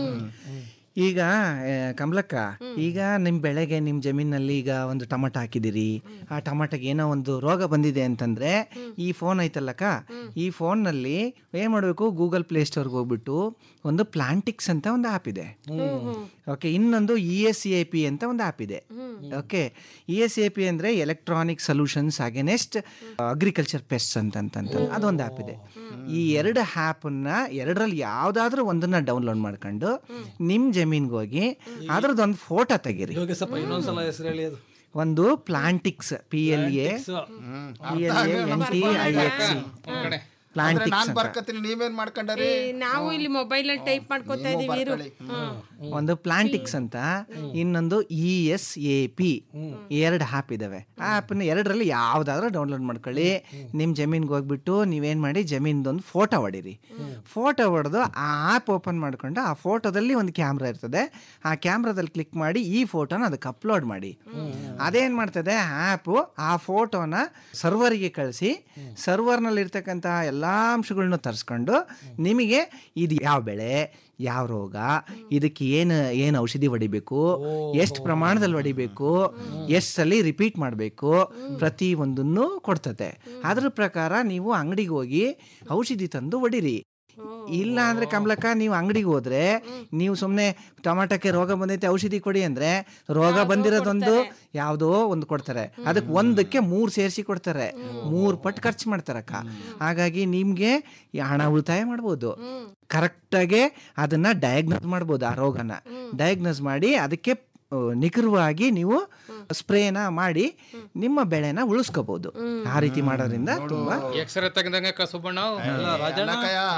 [SPEAKER 14] ಈಗ ಆ, ಕಮಲಕ್ಕ ಈಗ ನಿಮ್ಮ ಬೆಳೆಗೆ ನಿಮ್ಮ ಜಮೀನಲ್ಲಿ ಈಗ ಒಂದು ಟೊಮಟ ಹಾಕಿದಿರಿ ಆ ಟೊಮಟಗೆ ಏನೋ ಒಂದು ರೋಗ ಬಂದಿದೆ ಅಂತಂದ್ರೆ ಈ ಫೋನ್ ಐತಲ್ಲಕ್ಕ ಈ ಫೋನ್ನಲ್ಲಿ ಏನು ಮಾಡಬೇಕು ಗೂಗಲ್ ಪ್ಲೇ ಸ್ಟೋರ್ಗೆ ಹೋಗ್ಬಿಟ್ಟು ಒಂದು ಪ್ಲಾಂಟಿಕ್ಸ್ ಅಂತ ಒಂದು ಆ್ಯಪ್ ಇದೆ ಓಕೆ ಇನ್ನೊಂದು E S C A P ಅಂತ ಒಂದು ಆ್ಯಪ್ ಇದೆ okay E S A P ಅಂದರೆ electronic solutions against agriculture pests ಅಂತಂತ ಅದೊಂದು ಆ್ಯಪ್ ಇದೆ ಈ ಎರಡು ಆ್ಯಪನ್ನ ಎರಡರಲ್ಲಿ ಯಾವುದಾದ್ರೂ ಒಂದನ್ನ ಡೌನ್ಲೋಡ್ ಮಾಡ್ಕೊಂಡು ನಿಮ್ಮ ಜಮೀನ್ಗೆ ಹೋಗಿ ಅದ್ರದ್ದು ಒಂದು ಫೋಟೋ ತೆಗೀರಿ
[SPEAKER 11] ಯೋಗೇಶಪ್ಪ ಇನ್ನೊಂದ್ಸಲ ಹೆಸರು ಹೇಳಿ ಅದು
[SPEAKER 14] ಒಂದು Plantix P L A P L A N T I X C
[SPEAKER 13] ಅಂದ್ರೆ
[SPEAKER 14] ಪ್ಲಾಂಟಿಕ್ಸ್
[SPEAKER 13] ನಾನ್
[SPEAKER 14] ಅಂತ
[SPEAKER 13] ಬರ್ಕತ್ತೀನಿ ನೀವೇನ್ ಮಾಡ್ಕೊಂಡರಿ
[SPEAKER 2] ಈ ನಾವು ಇಲ್ಲಿ ಮೊಬೈಲ್ ಅಲ್ಲಿ ಟೈಪ್ ಮಾಡ್ಕೊತಾ ಇದೀವಿ ಇರು. ಹ್ಮ್.
[SPEAKER 14] ಒಂದು ಪ್ಲಾಂಟಿಕ್ಸ್ ಅಂತ ಇನ್ನೊಂದು ಇ ಎಸ್ ಎ ಪಿ ಎರಡು ಆ್ಯಪ್ ಇದಾವೆ ಆ ಆ್ಯಪ್ನ ಎರಡರಲ್ಲಿ ಯಾವುದಾದ್ರೂ ಡೌನ್ಲೋಡ್ ಮಾಡ್ಕೊಳ್ಳಿ ನಿಮ್ಮ ಜಮೀನ್ಗೆ ಹೋಗ್ಬಿಟ್ಟು ನೀವೇನು ಮಾಡಿ ಜಮೀನ್ದೊಂದು ಫೋಟೋ ಹೊಡೀರಿ ಫೋಟೋ ಹೊಡೆದು ಆ ಆ್ಯಪ್ ಓಪನ್ ಮಾಡ್ಕೊಂಡು ಆ ಫೋಟೋದಲ್ಲಿ ಒಂದು ಕ್ಯಾಮ್ರಾ ಇರ್ತದೆ ಆ ಕ್ಯಾಮ್ರಾದಲ್ಲಿ ಕ್ಲಿಕ್ ಮಾಡಿ ಈ ಫೋಟೋನ ಅದಕ್ಕೆ ಅಪ್ಲೋಡ್ ಮಾಡಿ ಅದೇನು ಮಾಡ್ತದೆ ಆ್ಯಪು ಆ ಫೋಟೋನ ಸರ್ವರಿಗೆ ಕಳಿಸಿ ಸರ್ವರ್ನಲ್ಲಿ ಇರ್ತಕ್ಕಂಥ ಎಲ್ಲ ಅಂಶಗಳನ್ನ ತರಿಸ್ಕೊಂಡು ನಿಮಗೆ ಇದು ಯಾವ ಬೆಳೆ ಯಾವ ರೋಗ ಇದಕ್ಕೆ ಏನು ಏನು ಔಷಧಿ ಹೊಡಿಬೇಕು ಎಷ್ಟು ಪ್ರಮಾಣದಲ್ಲಿ ಹೊಡಿಬೇಕು ಎಷ್ಟು ಸಲ ರಿಪೀಟ್ ಮಾಡಬೇಕು ಪ್ರತಿ ಒಂದನ್ನು ಕೊಡ್ತದೆ ಅದ್ರ ಪ್ರಕಾರ ನೀವು ಅಂಗಡಿಗೆ ಹೋಗಿ ಔಷಧಿ ತಂದು ಹೊಡಿರಿ ಇಲ್ಲ ಅಂದ್ರೆ ಕಮಲಕ್ಕ ನೀವು ಅಂಗಡಿಗೆ ಹೋದ್ರೆ ನೀವು ಸುಮ್ಮನೆ ಟೊಮಾಟೋಕ್ಕೆ ರೋಗ ಬಂದೈತೆ ಔಷಧಿ ಕೊಡಿ ಅಂದ್ರೆ ರೋಗ ಬಂದಿರೋದೊಂದು ಯಾವುದೋ ಒಂದು ಕೊಡ್ತಾರೆ ಅದಕ್ಕೆ ಒಂದಕ್ಕೆ ಮೂರು ಸೇರಿಸಿ ಕೊಡ್ತಾರೆ ಮೂರು ಪಟ್ಟು ಖರ್ಚು ಮಾಡ್ತಾರಕ್ಕ ಹಾಗಾಗಿ ನಿಮಗೆ ಹಣ ಉಳಿತಾಯ ಮಾಡ್ಬೋದು ಕರೆಕ್ಟಾಗಿ ಅದನ್ನ ಡಯಾಗ್ನೋಸ್ ಮಾಡ್ಬೋದು ಆ ರೋಗನ ಡಯಾಗ್ನೋಸ್ ಮಾಡಿ ಅದಕ್ಕೆ ಆ, ನಿಖರವಾಗಿ ನೀವು ಸ್ಪ್ರೇನ ಮಾಡಿ ನಿಮ್ಮ ಬೆಳೆನ ಉಳಿಸ್ಕೋಬಹುದು ಆ ರೀತಿ ಮಾಡೋದ್ರಿಂದ ತುಂಬಾ
[SPEAKER 12] ಎಕ್ಸ್ರೇ ತೆಗ್ದಂಗೆ ಕ ಸುಬ್ಬಣ್ಣ
[SPEAKER 11] ಅಲ್ಲ, ರಾಜಣ್ಣ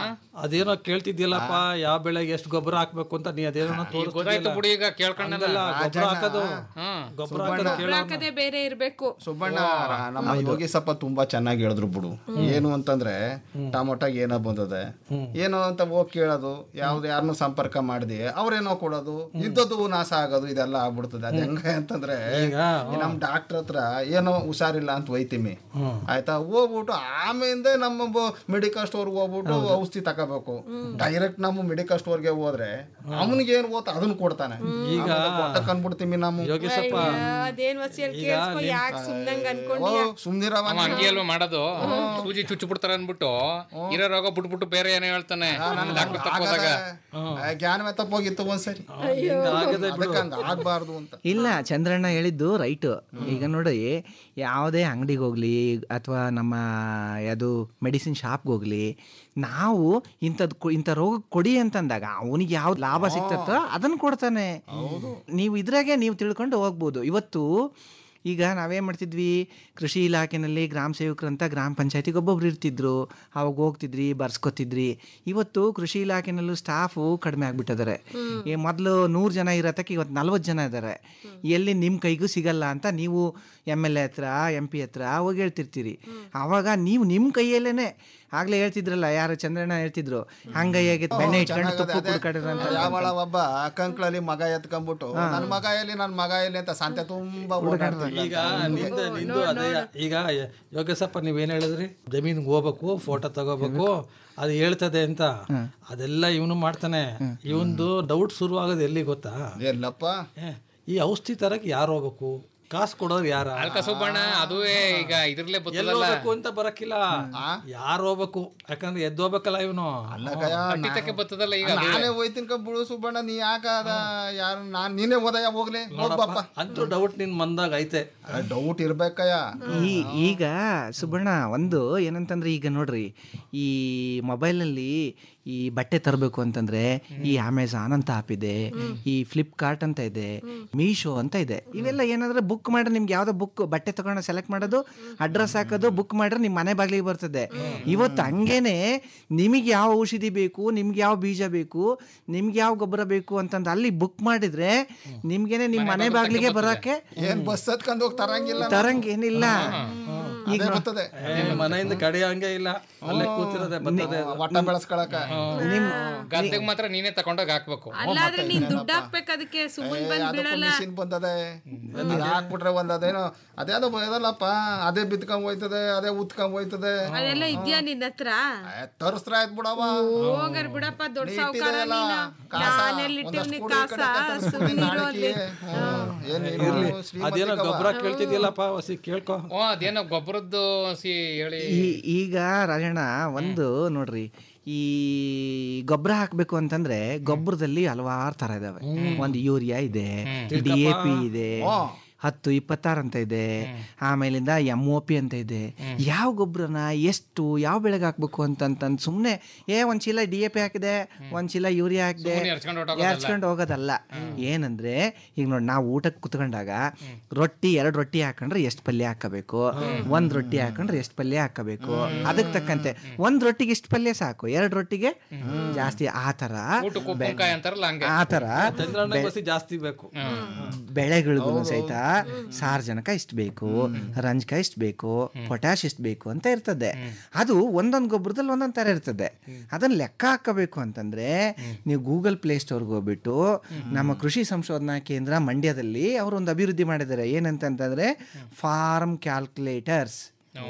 [SPEAKER 11] ಅದೇನೋ ಕೇಳ್ತಿದ್ಯಲ್ಲಪ್ಪ ಯಾವ ಬೆಳೆಗೆ ಎಷ್ಟು ಗೊಬ್ಬರ ಹಾಕ್ಬೇಕು ಅಂತ ನೀ ಅದೇನೋ
[SPEAKER 12] ಗೊತ್ತಾಯ್ತು ಬಿಡಿ ಈಗ ಕೇಳ್ಕೊಂಡಲ್ಲ
[SPEAKER 11] ಗೊಬ್ಬರ ಹಾಕೋದು ಗೊಬ್ಬರ ಹಾಕೋದು ಕೇಳೋ
[SPEAKER 2] ಹಾಕದೆ ಬೇರೆ ಇರ್ಬೇಕು
[SPEAKER 13] ಸುಬ್ಬಣ್ಣ ನಮ್ಮ ಯೋಗೀಸಪ್ಪ ತುಂಬಾ ಚೆನ್ನಾಗಿ ಹೇಳಿದ್ರು ಬಿಡು ಏನು ಅಂತಂದ್ರೆ ಟೊಮೊಟೊಗೆ ಏನೋ ಬಂದದೆ ಏನೋ ಅಂತ ಹೋಗಿ ಕೇಳೋದು ಯಾವ್ದು ಯಾರನ್ನು ಸಂಪರ್ಕ ಮಾಡಿದೆ ಅವ್ರೇನೋ ಕೊಡೋದು ಇದ್ದದ್ದು ನಾಶ ಆಗೋದು ಇದೆಲ್ಲ ಆಗ್ಬಿಡ್ತದೆ ಅದ್ ಹೆಂಗೆ ಅಂತಂದ್ರೆ ಈ ನಮ್ ಡಾಕ್ಟರ್ ಹತ್ರ ಏನೋ ಹುಷಾರಿಲ್ಲ ಅಂತ ಒಯ್ತೀವಿ ಆಯ್ತಾ ಹೋಗ್ಬಿಟ್ಟು ಆಮೇಲೆ ನಮ್ಮ ಮೆಡಿಕಲ್ ಸ್ಟೋರ್ಗೆ ಹೋಗ್ಬಿಟ್ಟು ಔಷಧಿ ತಗೋಬೇಕು ಡೈರೆಕ್ಟ್ ನಮ್ಮ ಮೆಡಿಕಲ್ ಸ್ಟೋರ್ಗೆ ಹೋದ್ರೆ ಅವನಿಗೆ ಏನ್ ಓದ್ತ ಅದನ್ನ ಕೊಡ್ತಾನೆ ಈಗ ಕಂಡ್ಬಿಡ್ತೀವಿ ನಮ್ಮ
[SPEAKER 11] ಯೋಗೇಶಪ್ಪ
[SPEAKER 2] ಅದೇನ್ ವಸಿಯಲ್ ಕೇಳಿಸ್ಕೊ ಯಾಕೆ ಸುಮ್ನಂಗ್ ಅನ್ಕೊಂಡಿ
[SPEAKER 13] ಸುಮ್ನಿರವ
[SPEAKER 12] ಅವ ಹಂಗೆ ಅಲ್ವಾ ಮಾಡೋದು ಸೂಜಿ ಚುಚ್ಚು ಬಿಡ್ತಾರ ಅನ್ಬಿಟ್ಟು ಇರೋ ರೋಗ ಬಿಟ್ಬಿಟ್ಟು ಬೇರೆ ಏನೋ ಹೇಳ್ತಾನೆ ಡಾಕ್ಟರ್ ತಕ್ಕೋದಾಗ
[SPEAKER 13] ಜ್ಞಾನವೇ ತಪ್ಪೋಗಿತ್ತು ಒಂದ್ಸರಿ ಅದಕ್ಕೆ ಹಂಗ ಆಗ್ಬಾರ್ದು ಅಂತ
[SPEAKER 14] ಇಲ್ಲ ಚಂದ್ರಣ್ಣ ಹೇಳಿದ್ದು ರೈಟು ಈಗ ನೋಡಿ ಯಾವುದೇ ಅಂಗಡಿಗೆ ಹೋಗ್ಲಿ ಅಥವಾ ನಮ್ಮ ಯಾವುದು ಮೆಡಿಸಿನ್ ಶಾಪ್ಗೆ ಹೋಗ್ಲಿ ನಾವು ಇಂಥದ್ದು ಕೊ- ಇಂಥ ರೋಗ ಕೊಡಿ ಅಂತಂದಾಗ ಅವನಿಗೆ ಯಾವ್ದು ಲಾಭ ಸಿಗ್ತತ್ತೋ ಅದನ್ನು ಕೊಡ್ತಾನೆ ನೀವು ಇದ್ರಾಗೆ ನೀವು ತಿಳ್ಕೊಂಡು ಹೋಗ್ಬೋದು ಇವತ್ತು ಈಗ ನಾವೇನು ಮಾಡ್ತಿದ್ವಿ ಕೃಷಿ ಇಲಾಖೆನಲ್ಲಿ ಗ್ರಾಮ ಸೇವಕರು ಅಂತ ಗ್ರಾಮ ಪಂಚಾಯತಿಗೆ ಒಬ್ಬೊಬ್ರು ಇರ್ತಿದ್ರು ಅವಾಗ ಹೋಗ್ತಿದ್ರಿ ಬರ್ಸ್ಕೊತಿದ್ರಿ ಇವತ್ತು ಕೃಷಿ ಇಲಾಖೆನಲ್ಲೂ ಸ್ಟಾಫು ಕಡಿಮೆ ಆಗ್ಬಿಟ್ಟಿದ್ದಾರೆ ಈ ಮೊದಲು ನೂರು ಜನ ಇರತ್ತಕ್ಕೆ ಇವತ್ತು ನಲ್ವತ್ತು ಜನ ಇದ್ದಾರೆ ಎಲ್ಲಿ ನಿಮ್ಮ ಕೈಗೂ ಸಿಗಲ್ಲ ಅಂತ ನೀವು ಎಮ್ ಎಲ್ ಎ ಹತ್ರ ಎಂ ಪಿ ಹತ್ರ ಹೋಗಿ ಹೇಳ್ತಿರ್ತೀರಿ ಆವಾಗ ನೀವು ನಿಮ್ಮ ಕೈಯಲ್ಲೇನೆ ಆಗ್ಲೇ ಹೇಳ್ತಿದ್ರಲ್ಲ ಯಾರು ಚಂದ್ರಣ್ಣ ಹೇಳ್ತಿದ್ರು ಹಂಗೈಯಾಗಿ ಬೆಣ್ಣೆ ಇಟ್ಕೊಂಡು ತುಪ್ಪ ಕುಡ್ಕಡ್ರ ಅಂತ
[SPEAKER 13] ಯಾವಳ ಒಬ್ಬ ಕಂಕ್ಳಲ್ಲಿ ಮಗ ಎತ್ಕೊಂಡ್ಬಿಟ್ಟು ನನ್ ಮಗ ಎಲ್ಲಿ ನನ್ ಮಗ ಎಲ್ಲಿ ಅಂತ ಸಂತೆ ತುಂಬಾ ಓಡಾಡ್ತಿದ್ದ.
[SPEAKER 11] ಈಗ ನಿಂದ ನಿಂದು ಅದೇ ಈಗ ಯೋಗೇಶಪ್ಪ ನೀವೇನ್ ಹೇಳಿದ್ರಿ ಜಮೀನ್ಗೆ ಹೋಗ್ಬೇಕು ಫೋಟೋ ತಗೋಬೇಕು ಅದು ಹೇಳ್ತದೆ ಅಂತ ಅದೆಲ್ಲ ಇವನು ಮಾಡ್ತಾನೆ ಇವಂದು ಡೌಟ್ ಶುರು ಆಗೋದು ಎಲ್ಲಿ ಗೊತ್ತಾ
[SPEAKER 13] ಎಲ್ಲಪ್ಪ
[SPEAKER 11] ಏ, ಈ ಔಷಧಿ ತರಕ್ ಯಾರು ಹೋಗ್ಬೇಕು ಕಾಸು ಕೊಡೋರು ಯಾರ
[SPEAKER 12] ಅಲ್ಕ ಸುಬ್ಬಣ್ಣ ಅದುವೇ ಈಗ ಇದ್ರಲ್ಲೇ
[SPEAKER 11] ಎಲ್ಲಿ
[SPEAKER 12] ಬತ್ತಲ್ಲ
[SPEAKER 11] ಹೋಗ್ಬೇಕು ಅಂತ ಬರಕ್ಕಿಲ್ಲ ಯಾರು ಹೋಗ್ಬೇಕು ಯಾಕಂದ್ರೆ ಎದ್ದು ಹೋಗ್ಬೇಕಲ್ಲ ಇವನು
[SPEAKER 12] ಅಟ್ಟಿತಕ್ಕೆ ಬತ್ತದಲ್ಲ ಈಗ ಅದುವೇ.
[SPEAKER 13] ನಾನೇ ಹೋಯ್ತೀನಿ ಬಿಡು ಸುಬ್ಬಣ್ಣ ನೀ ಯಾಕ ಅದ ಯಾರು ನಾನ್ ನೀನೇ ಓದಯ್ಯ ಹೋಗ್ಲಿ ಹೋಗ್ಬಪ್ಪ
[SPEAKER 11] ಅಂತೂ ಡೌಟ್ ನಿನ್ ಮಂದಾಗ ಐತೆ
[SPEAKER 13] ಡೌಟ್ ಇರ್ಬೇಕಯ್ಯ
[SPEAKER 14] ಈ ಈಗ ಸುಬ್ಬಣ್ಣ ಒಂದು ಏನಂತಂದ್ರೆ ಈಗ ನೋಡ್ರಿ ಈ ಮೊಬೈಲಲ್ಲಿ ಈ ಬಟ್ಟೆ ತರಬೇಕು ಅಂತಂದ್ರೆ ಈ ಅಮೆಝಾನ್ ಅಂತ ಆಪ್ ಇದೆ ಈ ಫ್ಲಿಪ್ಕಾರ್ಟ್ ಅಂತ ಇದೆ ಮೀಶೋ ಅಂತ ಇದೆ ಇವೆಲ್ಲ ಏನಾದ್ರೆ ಬುಕ್ ಮಾಡ್ರೆ ನಿಮ್ಗೆ ಯಾವ್ದೋ ಬುಕ್ ಬಟ್ಟೆ ತಗೊಂಡು ಸೆಲೆಕ್ಟ್ ಮಾಡೋದು ಅಡ್ರೆಸ್ ಹಾಕೋದು ಬುಕ್ ಮಾಡ್ರೆ ನಿಮ್ಮ ಮನೆ ಬಾಗಿಲಿಗೆ ಬರ್ತದೆ ಇವತ್ತು ಹಂಗೇನೆ ನಿಮಗೆ ಯಾವ ಔಷಧಿ ಬೇಕು ನಿಮ್ಗೆ ಯಾವ ಬೀಜ ಬೇಕು ನಿಮ್ಗೆ ಯಾವ ಗೊಬ್ಬರ ಬೇಕು ಅಂತಂದು ಅಲ್ಲಿ ಬುಕ್ ಮಾಡಿದ್ರೆ ನಿಮ್ಗೇನೆ ನಿಮ್ಮ ಮನೆ ಬಾಗಿಲಿಗೆ ಬರೋಕೆ
[SPEAKER 13] ಏನ್ ಬಸ್ ಹತ್ಕೊಂಡು ಹೋಗಿ ತರಂಗಿಲ್ಲ
[SPEAKER 14] ತರಂಗೇನಿಲ್ಲ
[SPEAKER 13] ಅದೇ ಬರ್ತದೆ
[SPEAKER 11] ಏ, ಮನೆಯಿಂದ ಕಡೆ ಹಂಗೆ ಇಲ್ಲ ಅಲ್ಲೇ ಕೂತಿರೋದೆ ಬರ್ತದೆ ಅದು.
[SPEAKER 13] ಒಟ್ಟ ಬೆಳೆಸ್ಕೊಳಕ
[SPEAKER 12] ಗದ್ದೆಗೆ ಮಾತ್ರ ನೀನೇ ತಕೊಂಡೋಗಿ ಹಾಕ್ಬೇಕು
[SPEAKER 2] ಅಲ್ಲಾದ್ರೆ ನೀನ್ ದುಡ್ಡು ಹಾಕ್ಬೇಕು ಅದಕ್ಕೆ ಸುಮ್ಮನೆ ಬಂದ್ ಬೀಳಲ್ಲ
[SPEAKER 13] ಮಿಷಿನ್ ಬಂದದೆ ಅದ್ ಹಾಕ್ಬಿಟ್ರೆ ಒಂದ್ ಅದೇನೋ ಅದೇನೋ ಇದಲ್ಲಪ್ಪ ಅದೇ ಬಿತ್ಕೊಂಡ್ ಹೋಯ್ತದೆ ಅದೇ ಉತ್ಕೊಂಡ್ ಹೋಯ್ತದೆ
[SPEAKER 2] ಅದೆಲ್ಲ ಇದ್ಯಾ ನಿನ್ನ ಹತ್ರ
[SPEAKER 13] ತರಿಸ್ರ ಆಯ್ತು ಬಿಡವ
[SPEAKER 2] ಹೋಗರ್ ಬಿಡಪ್ಪ ದೊಡ್ಡ
[SPEAKER 13] ನೀ
[SPEAKER 2] ಸಾವುಕಾರ
[SPEAKER 13] ಇಟ್ಟಿದೆಯಲ್ಲ,
[SPEAKER 2] ನೀನು
[SPEAKER 13] ಕಾಸ,
[SPEAKER 2] ನಾನೆಲ್ಲಿಟ್ಟಿವ್ನಿ
[SPEAKER 13] ಒಂದಷ್ಟು
[SPEAKER 2] ಕಾಸ
[SPEAKER 13] ಕೂಡಿ ಕಡೆ
[SPEAKER 2] ಸುಮ್ಮನಿರು ಅಂದೆ
[SPEAKER 13] ಏನ್ ನೀನು
[SPEAKER 11] ಇರ್ಲಿ
[SPEAKER 13] ಶ್ರೀಮತಿ
[SPEAKER 11] ಅದೇನೋ
[SPEAKER 13] ಕವ್ವ.
[SPEAKER 11] ಗೊಬ್ಬರ ಕೇಳ್ತಿದ್ಯಲ್ಲಪ್ಪ ಹೊಸಿ ಕೇಳ್ಕೊ
[SPEAKER 12] ಓ ಅದೇನೋ ಗೊಬ್ಬರದ್ದು ಸಿ ಹೇಳಿ
[SPEAKER 14] ಈ- ಈಗ ರಾಜಣ್ಣ ಒಂದು ನೋಡ್ರಿ ಈ ಗೊಬ್ಬರ ಹಾಕ್ಬೇಕು ಅಂತಂದ್ರೆ ಗೊಬ್ಬರದಲ್ಲಿ ಹಲವಾರು ತರ ಇದಾವೆ ಒಂದು ಯೂರಿಯಾ ಇದೆ ಡಿ ಎ ಪಿ ಇದೆ ಹತ್ತು ಇಪ್ಪತ್ತಾರು ಅಂತ ಇದೆ ಆಮೇಲಿಂದ ಎಮ್ ಒ ಪಿ ಅಂತ ಇದೆ ಯಾವ ಗೊಬ್ಬರನ ಎಷ್ಟು ಯಾವ ಬೆಳೆಗೆ ಹಾಕ್ಬೇಕು ಅಂತಂತಂದು ಸುಮ್ಮನೆ ಏ ಒಂದು ಚೀಲ ಡಿ ಎ ಪಿ ಹಾಕಿದೆ ಒಂದು ಚೀಲ ಯೂರಿಯಾ ಹಾಕಿದೆ
[SPEAKER 12] ಸುಮ್ನೆ ಎರ್ಚ್ಕೊಂಡ್ ಹೊರ್ಟೋಗೋದಲ್ಲ.
[SPEAKER 14] ಎರ್ಚ್ಕೊಂಡು ಹೋಗೋದಲ್ಲ ಏನಂದ್ರೆ ಈಗ ನೋಡಿ ನಾವು ಊಟಕ್ಕೆ ಕುತ್ಕೊಂಡಾಗ ರೊಟ್ಟಿ ಎರಡು ರೊಟ್ಟಿ ಹಾಕೊಂಡ್ರೆ ಎಷ್ಟು ಪಲ್ಯ ಹಾಕಬೇಕು ಒಂದ್ ರೊಟ್ಟಿ ಹಾಕೊಂಡ್ರೆ ಎಷ್ಟು ಪಲ್ಯ ಹಾಕಬೇಕು ಅದಕ್ಕೆ ತಕ್ಕಂತೆ ಒಂದ್ ರೊಟ್ಟಿಗೆ ಇಷ್ಟು ಪಲ್ಯ ಸಾಕು ಎರಡು ರೊಟ್ಟಿಗೆ ಜಾಸ್ತಿ ಆ ಥರ
[SPEAKER 12] ಊಟಕ್ಕೆ ಉಪ್ಪಿನಕಾಯಿ ಅಂತಾರಲ್ಲ ಹಂಗೆ
[SPEAKER 14] ಆ ಥರ
[SPEAKER 11] ಚಂದ್ರಣ್ಣ
[SPEAKER 14] ಬೆ-
[SPEAKER 11] ಬಸಿ ಜಾಸ್ತಿ ಬೇಕು
[SPEAKER 14] ಬೆಳೆಗಳಿಗೂ ಸಹಿತ ಸಾರ್ವಜನಕ ಇಷ್ಟು ಬೇಕು ರಂಜಕ ಇಷ್ಟು ಬೇಕು ಪೊಟ್ಯಾಶ್ ಇಷ್ಟು ಬೇಕು ಅಂತ ಇರ್ತದೆ ಅದು ಒಂದೊಂದು ಗೊಬ್ಬರದಲ್ಲಿ ಒಂದೊಂದು ಥರ ಇರ್ತದೆ ಅದನ್ನ ಲೆಕ್ಕ ಹಾಕಬೇಕು ಅಂತಂದ್ರೆ ನೀವು ಗೂಗಲ್ ಪ್ಲೇ ಸ್ಟೋರ್ಗೆ ಹೋಗ್ಬಿಟ್ಟು ನಮ್ಮ ಕೃಷಿ ಸಂಶೋಧನಾ ಕೇಂದ್ರ ಮಂಡ್ಯದಲ್ಲಿ ಅವರು ಒಂದು ಅಭಿವೃದ್ಧಿ ಮಾಡಿದ್ದಾರೆ ಏನಂತಂತಂದ್ರೆ ಫಾರ್ಮ್ ಕ್ಯಾಲ್ಕುಲೇಟರ್ಸ್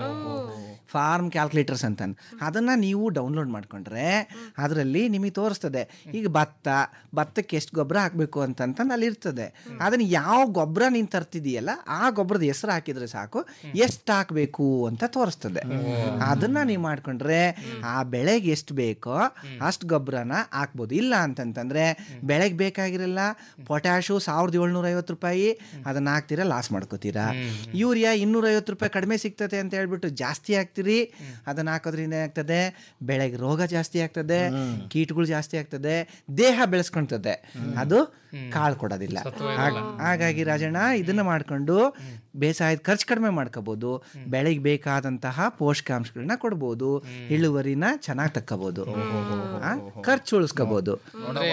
[SPEAKER 14] ಫಾರ್ಮ್ ಕ್ಯಾಲ್ಕುಲೇಟರ್ಸ್ ಅಂತ ಅದನ್ನು ನೀವು ಡೌನ್ಲೋಡ್ ಮಾಡ್ಕೊಂಡ್ರೆ ಅದರಲ್ಲಿ ನಿಮಗೆ ತೋರಿಸ್ತದೆ ಈಗ ಭತ್ತ ಭತ್ತಕ್ಕೆ ಎಷ್ಟು ಗೊಬ್ಬರ ಹಾಕಬೇಕು ಅಂತಂತಂದು ಅಲ್ಲಿ ಇರ್ತದೆ ಅದನ್ನು ಯಾವ ಗೊಬ್ಬರ ನೀನು ತರ್ತಿದೀಯಲ್ಲ ಆ ಗೊಬ್ಬರದ ಹೆಸರು ಹಾಕಿದ್ರೆ ಸಾಕು ಎಷ್ಟು ಹಾಕಬೇಕು ಅಂತ ತೋರಿಸ್ತದೆ ಅದನ್ನು ನೀವು ಮಾಡ್ಕೊಂಡ್ರೆ ಆ ಬೆಳೆಗೆ ಎಷ್ಟು ಬೇಕೋ ಅಷ್ಟು ಗೊಬ್ಬರನ ಹಾಕ್ಬೋದು ಇಲ್ಲ ಅಂತಂತಂದ್ರೆ ಬೆಳೆಗೆ ಬೇಕಾಗಿರಲ್ಲ ಪೊಟ್ಯಾಶು ಸಾವಿರದ ಏಳ್ನೂರ ಐವತ್ತು ರೂಪಾಯಿ ಅದನ್ನ ಹಾಕ್ತೀರಾ ಲಾಸ್ ಮಾಡ್ಕೋತೀರಾ ಯೂರಿಯಾ ಇನ್ನೂರೈವತ್ತು ರೂಪಾಯಿ ಕಡಿಮೆ ಸಿಗ್ತದೆ ಅಂತ ಹೇಳ್ಬಿಟ್ಟು ಜಾಸ್ತಿ ಹಾಕ್ತೀರಿ ಅದನ್ನ ಹಾಕೋದ್ರಿಂದ ಏನಾಗ್ತದೆ ಬೆಳೆಗೆ ರೋಗ ಜಾಸ್ತಿ ಆಗ್ತದೆ ಕೀಟಗಳು ಜಾಸ್ತಿ ಆಗ್ತದೆ ದೇಹ ಬೆಳೆಸ್ಕೊಳ್ತದೆ ಅದು ಕಾಳು ಕೊಡೋದಿಲ್ಲ ಹಾಗ್- ಹಾಗಾಗಿ ರಾಜಣ್ಣ ಇದನ್ನ ಮಾಡ್ಕೊಂಡು ಬೇಸಾಯದ ಖರ್ಚು ಕಡಿಮೆ ಮಾಡ್ಕೋಬಹುದು ಬೆಳೆಗೆ ಬೇಕಾದಂತಹ ಪೋಷಕಾಂಶಗಳನ್ನ ಕೊಡ್ಬೋದು ಇಳುವರಿನ ಚೆನ್ನಾಗಿ ತಕ್ಕೋಬಹುದು ಖರ್ಚು ಉಳಿಸ್ಕೋಬಹುದು
[SPEAKER 12] ಅಂದ್ರೆ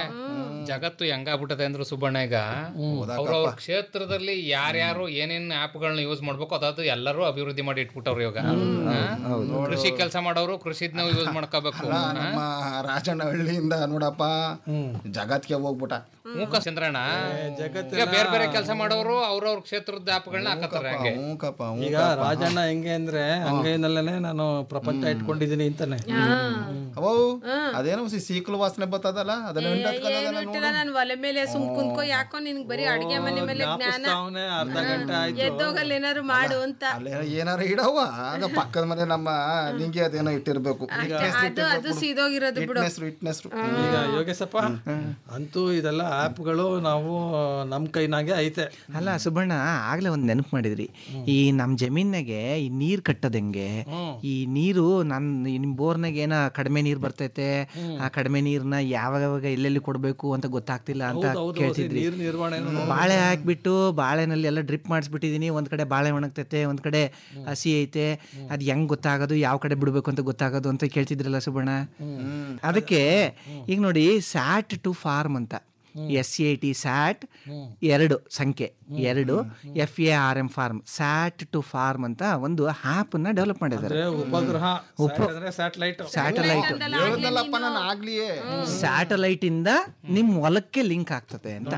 [SPEAKER 12] ಜಗತ್ತು ಹೆಂಗಾಗ್ಬಿಟ್ಟದೆ ಅಂದ್ರೆ ಸುಬ್ಬಣ್ಣ ಈಗ ಅವ್ರವ್ರ ಕ್ಷೇತ್ರದಲ್ಲಿ ಯಾರ್ಯಾರು ಏನೇನ್ ಆ್ಯಪ್ಗಳನ್ನ ಯೂಸ್ ಮಾಡ್ಬೇಕು ಅದಾದ್ರು ಎಲ್ಲರೂ ಅಭಿವೃದ್ಧಿ ಮಾಡಿ ಇಟ್ಬಿಟ್ಟವ್ರು ಇವಾಗ ಹಾ? ಕೃಷಿ ಕೆಲಸ ಮಾಡೋರು ಕೃಷಿದ್ನ ಯೂಸ್ ಮಾಡ್ಕೋಬೇಕು
[SPEAKER 13] ಅಲ್ಲ, ನಮ್ಮ ರಾಜಣ್ಣ ಹಳ್ಳಿಯಿಂದ ನೋಡಪ್ಪ ಜಗತ್ಗೆ ಹೋಗ್ಬಿಟ್ಟ
[SPEAKER 12] ಮೂಕ ಚಂದ್ರಣ್ಣ ಈಗ ಬೇರೆ ಬೇರೆ ಕೆಲಸ ಮಾಡೋರು ಅವ್ರವ್ರ ಕ್ಷೇತ್ರದ ಆ್ಯಪ್ಗಳನ್ನ ಹಾಕತ್ತಾರೆ ಹಂಗೆ
[SPEAKER 13] ಹ್ಞೂಕಪ್ಪ
[SPEAKER 11] ಈಗ ರಾಜಣ್ಣ ಹೆಂಗೆ ಅಂದ್ರೆ ಅಂಗೈನಲ್ಲೇನೆ ನಾನು ಪ್ರಪಂಚ ಇಟ್ಕೊಂಡಿದ್ದೀನಿ ಅಂತಾನೆ
[SPEAKER 13] ಅವೋ ಅದೇನೋ ಸಿ ಸೀಕಲು ವಾಸನೆ ಬರ್ತದಲ್ಲ ಅದನ್ನ ಹಿಂಡತ್ಕೊಂಡದಲ್ಲ
[SPEAKER 2] ಗೊತ್ತಿಲ್ಲ ನಾನು ಒಲೆ ಮೇಲೆ ಸುಮ್ ಕುಂತ್ಕೋ ಯಾಕೋ ನಿನ್ಗೆ ಬರೀ ಅಡಿಗೆ ಮನೆ ಮೇಲೆ ಜ್ಞಾನ
[SPEAKER 11] ಅವನೇ ಅರ್ಧ ಗಂಟೆ ಆಯ್ತು
[SPEAKER 2] ಎದ್ದೋಗಲ್ಲಿ ಏನಾದ್ರು ಮಾಡು ಅಂತ
[SPEAKER 13] ಅಲ್ಲೇ ಏನಾರು ಇಡವ ಆಗ ಪಕ್ಕದ ಮನೆ ನಮ್ಮ ನಿಂಗೆ ಅದೇನೋ ಇಟ್ಟಿರ್ಬೇಕು
[SPEAKER 2] ಅದು ಅದು ಸೀದೋಗಿರೋದು ಬಿಡು
[SPEAKER 13] ಹೆಸರು ಇಟ್ನೆಸ್ರು
[SPEAKER 11] ಈಗ ಯೋಗೇಶಪ್ಪ ಅಂತೂ ಇದೆಲ್ಲ ಆ್ಯಪ್ಗಳು ನಾವು ನಮ್ಮ ಕೈನಾಗೆ ಐತೆ
[SPEAKER 14] ಅಲ್ಲ ಸುಬ್ಬಣ್ಣ ಆಗ್ಲೇ ಒಂದು ನೆನಪು ಮಾಡಿದ್ರಿ ಈ ನಮ್ಮ ಜಮೀನಾಗೆ ಈ ನೀರು ಕಟ್ಟೋದು ಹೆಂಗೆ ಈ ನೀರು ನನ್ನ ನಿಮ್ಮ ಬೋರ್ನಾಗ ಏನೋ ಕಡಿಮೆ ನೀರು ಬರ್ತೈತೆ ಆ ಕಡಿಮೆ ನೀರನ್ನ ಯಾವಾಗ ಎಲ್ಲೆಲ್ಲಿ ಕೊಡಬೇಕು ಅಂತ ಗೊತ್ತಾಗ್ತಿಲ್ಲ ಅಂತ
[SPEAKER 11] ಹೌದು, ಹೌದು,
[SPEAKER 14] ಕೇಳ್ತಿದ್ರಿ
[SPEAKER 11] ನೀರ್ ನಿರ್ವಹಣೆನೂ
[SPEAKER 14] ಬಾಳೆ ಹಾಕ್ಬಿಟ್ಟು ಬಾಳೆನಲ್ಲಿ ಎಲ್ಲ ಡ್ರಿಪ್ ಮಾಡಿಸ್ಬಿಟ್ಟಿದೀನಿ ಒಂದ್ ಕಡೆ ಬಾಳೆ ಒಣಗ್ತೈತೆ ಒಂದ್ ಕಡೆ ಹಸಿ ಐತೆ ಅದ್ ಹೆಂಗ್ ಗೊತ್ತಾಗೋದು ಯಾವ ಕಡೆ ಬಿಡಬೇಕು ಅಂತ ಗೊತ್ತಾಗೋದು ಅಂತ ಕೇಳ್ತಿದ್ರಲ್ಲ ಸುಬ್ಬಣ್ಣ ಅದಕ್ಕೆ ಈಗ ನೋಡಿ ಸ್ಯಾಟ್ ಟು ಫಾರ್ಮ್ ಅಂತ S C I T sat ಎರಡು ಸಂಖ್ಯೆ ಎರಡು F A R M farm sat two farm ಅಂತ ಒಂದು ಆ್ಯಪನ್ನು ಡೆವಲಪ್ ಮಾಡಿದ್ದಾರೆ
[SPEAKER 11] ಅಂದ್ರೆ ಉಪಗ್ರಹ
[SPEAKER 14] ಉಪ
[SPEAKER 11] Sat ಅಂದ್ರೆ ಸ್ಯಾಟಲೈಟ್
[SPEAKER 14] ಸ್ಯಾಟಲೈಟ್
[SPEAKER 13] ಹೇಳ್ದಲ್ಲಪ್ಪ ನಾನು ಆಗ್ಲಿಯೇ
[SPEAKER 14] ಸ್ಯಾಟಲೈಟ್ ಇಂದ ನಿಮ್ ಹೊಲಕ್ಕೆ ಲಿಂಕ್ ಆಗ್ತದೆ ಅಂತ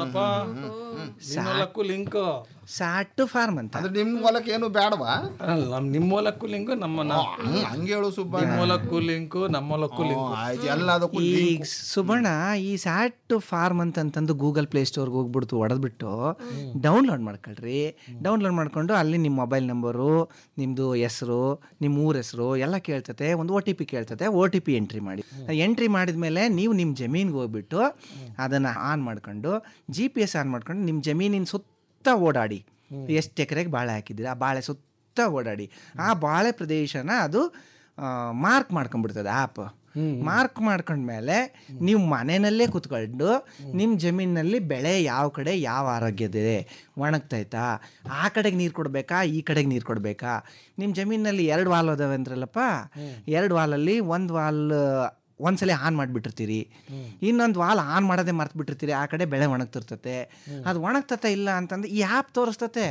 [SPEAKER 11] ಹೊಲಕ್ಕೂ ಲಿಂಕ್
[SPEAKER 14] ಸ್ಯಾಟ್ ಟು ಫಾರ್ಮ್ ಅಂತ
[SPEAKER 13] ಅಂದ್ರೆ ನಿಮ್ ಹೊಲಕ್ಕೆ ಏನು ಬೇಡವಾ
[SPEAKER 11] ನಮ್ ನಿಮ್ಮ ಹೊಲಕ್ಕೂ ಲಿಂಕ್ ನಮ್ಮ
[SPEAKER 13] ಹ್ಮ್, ಹಂಗೆ ಹೇಳು ಸುಬ್ಬ
[SPEAKER 11] ನಿಮ್ಮ ಹೊಲಕ್ಕೂ ಲಿಂಕು ನಮ್ಮ ಹೊಲಕ್ಕೂ ಲಿಂಕ್
[SPEAKER 13] ಆಯ್ತು ಎಲ್ಲದಕ್ಕೂ
[SPEAKER 14] ಈ ಸುಬಣ್ಣ ಈ ಸ್ಯಾಟ್ ಟು ಫಾರ್ಮ್ ಅಂತಂತಂದು ಗೂಗಲ್ ಪ್ಲೇ ಸ್ಟೋರ್ಗೆ ಹೋಗ್ಬಿಡ್ತು ಹೊಡೆದ್ಬಿಟ್ಟು ಡೌನ್ಲೋಡ್ ಮಾಡ್ಕೊಳ್ರಿ ಡೌನ್ಲೋಡ್ ಮಾಡ್ಕೊಂಡು ಅಲ್ಲಿ ನಿಮ್ಮ ಮೊಬೈಲ್ ನಂಬರು ನಿಮ್ಮದು ಹೆಸರು ನಿಮ್ಮ ಊರ ಹೆಸರು ಎಲ್ಲ ಕೇಳ್ತತೆ ಒಂದು ಒ ಟಿ ಪಿ ಕೇಳ್ತತೆ ಒ ಟಿ ಪಿ ಎಂಟ್ರಿ ಮಾಡಿ ಎಂಟ್ರಿ ಮಾಡಿದ್ಮೇಲೆ ನೀವು ನಿಮ್ಮ ಜಮೀನಿಗೆ ಹೋಗ್ಬಿಟ್ಟು ಅದನ್ನು ಆನ್ ಮಾಡ್ಕೊಂಡು ಜಿ ಪಿ ಎಸ್ ಆನ್ ಮಾಡ್ಕೊಂಡು ನಿಮ್ಮ ಜಮೀನಿನ ಸುತ್ತ ಓಡಾಡಿ ಎಷ್ಟು ಎಕರೆಗೆ ಬಾಳೆ ಹಾಕಿದ್ದೀರಿ ಆ ಬಾಳೆ ಸುತ್ತ ಓಡಾಡಿ ಆ ಬಾಳೆ ಪ್ರದೇಶನ ಅದು ಮಾರ್ಕ್ ಮಾಡ್ಕೊಂಡ್ಬಿಡ್ತದೆ ಆ್ಯಪ್ ಮಾರ್ಕ್ ಮಾಡ್ಕೊಂಡ್ಮೇಲೆ ನೀವು ಮನೆಯಲ್ಲೇ ಕೂತ್ಕೊಂಡು ನಿಮ್ಮ ಜಮೀನಿನಲ್ಲಿ ಬೆಳೆ ಯಾವ ಕಡೆ ಯಾವ ಆರೋಗ್ಯದಿದೆ ಒಣಗ್ತೈತಾ ಆ ಕಡೆಗೆ ನೀರು ಕೊಡಬೇಕಾ ಈ ಕಡೆಗೆ ನೀರು ಕೊಡಬೇಕಾ ನಿಮ್ಮ ಜಮೀನಿನಲ್ಲಿ ಎರಡು ವಾಲ್ ಅದಾವೆ ಅಂದ್ರಲ್ಲಪ್ಪ ಎರಡು ವಾಲಲ್ಲಿ ಒಂದು ವಾಲ್ ಒಂದ್ಸಲಿ ಆನ್ ಮಾಡಿಬಿಟ್ಟಿರ್ತೀರಿ ಇನ್ನೊಂದು ವಾಲ್ ಆನ್ ಮಾಡೋದೇ ಮರ್ತು ಬಿಟ್ಟಿರ್ತೀರಿ ಆ ಕಡೆ ಬೆಳೆ ಒಣಗ್ತಿರ್ತತೆ ಅದು ಒಣಗ್ತತೆ ಇಲ್ಲ ಅಂತಂದ್ರೆ ಈ ಆ್ಯಪ್ ತೋರಿಸ್ತತೆ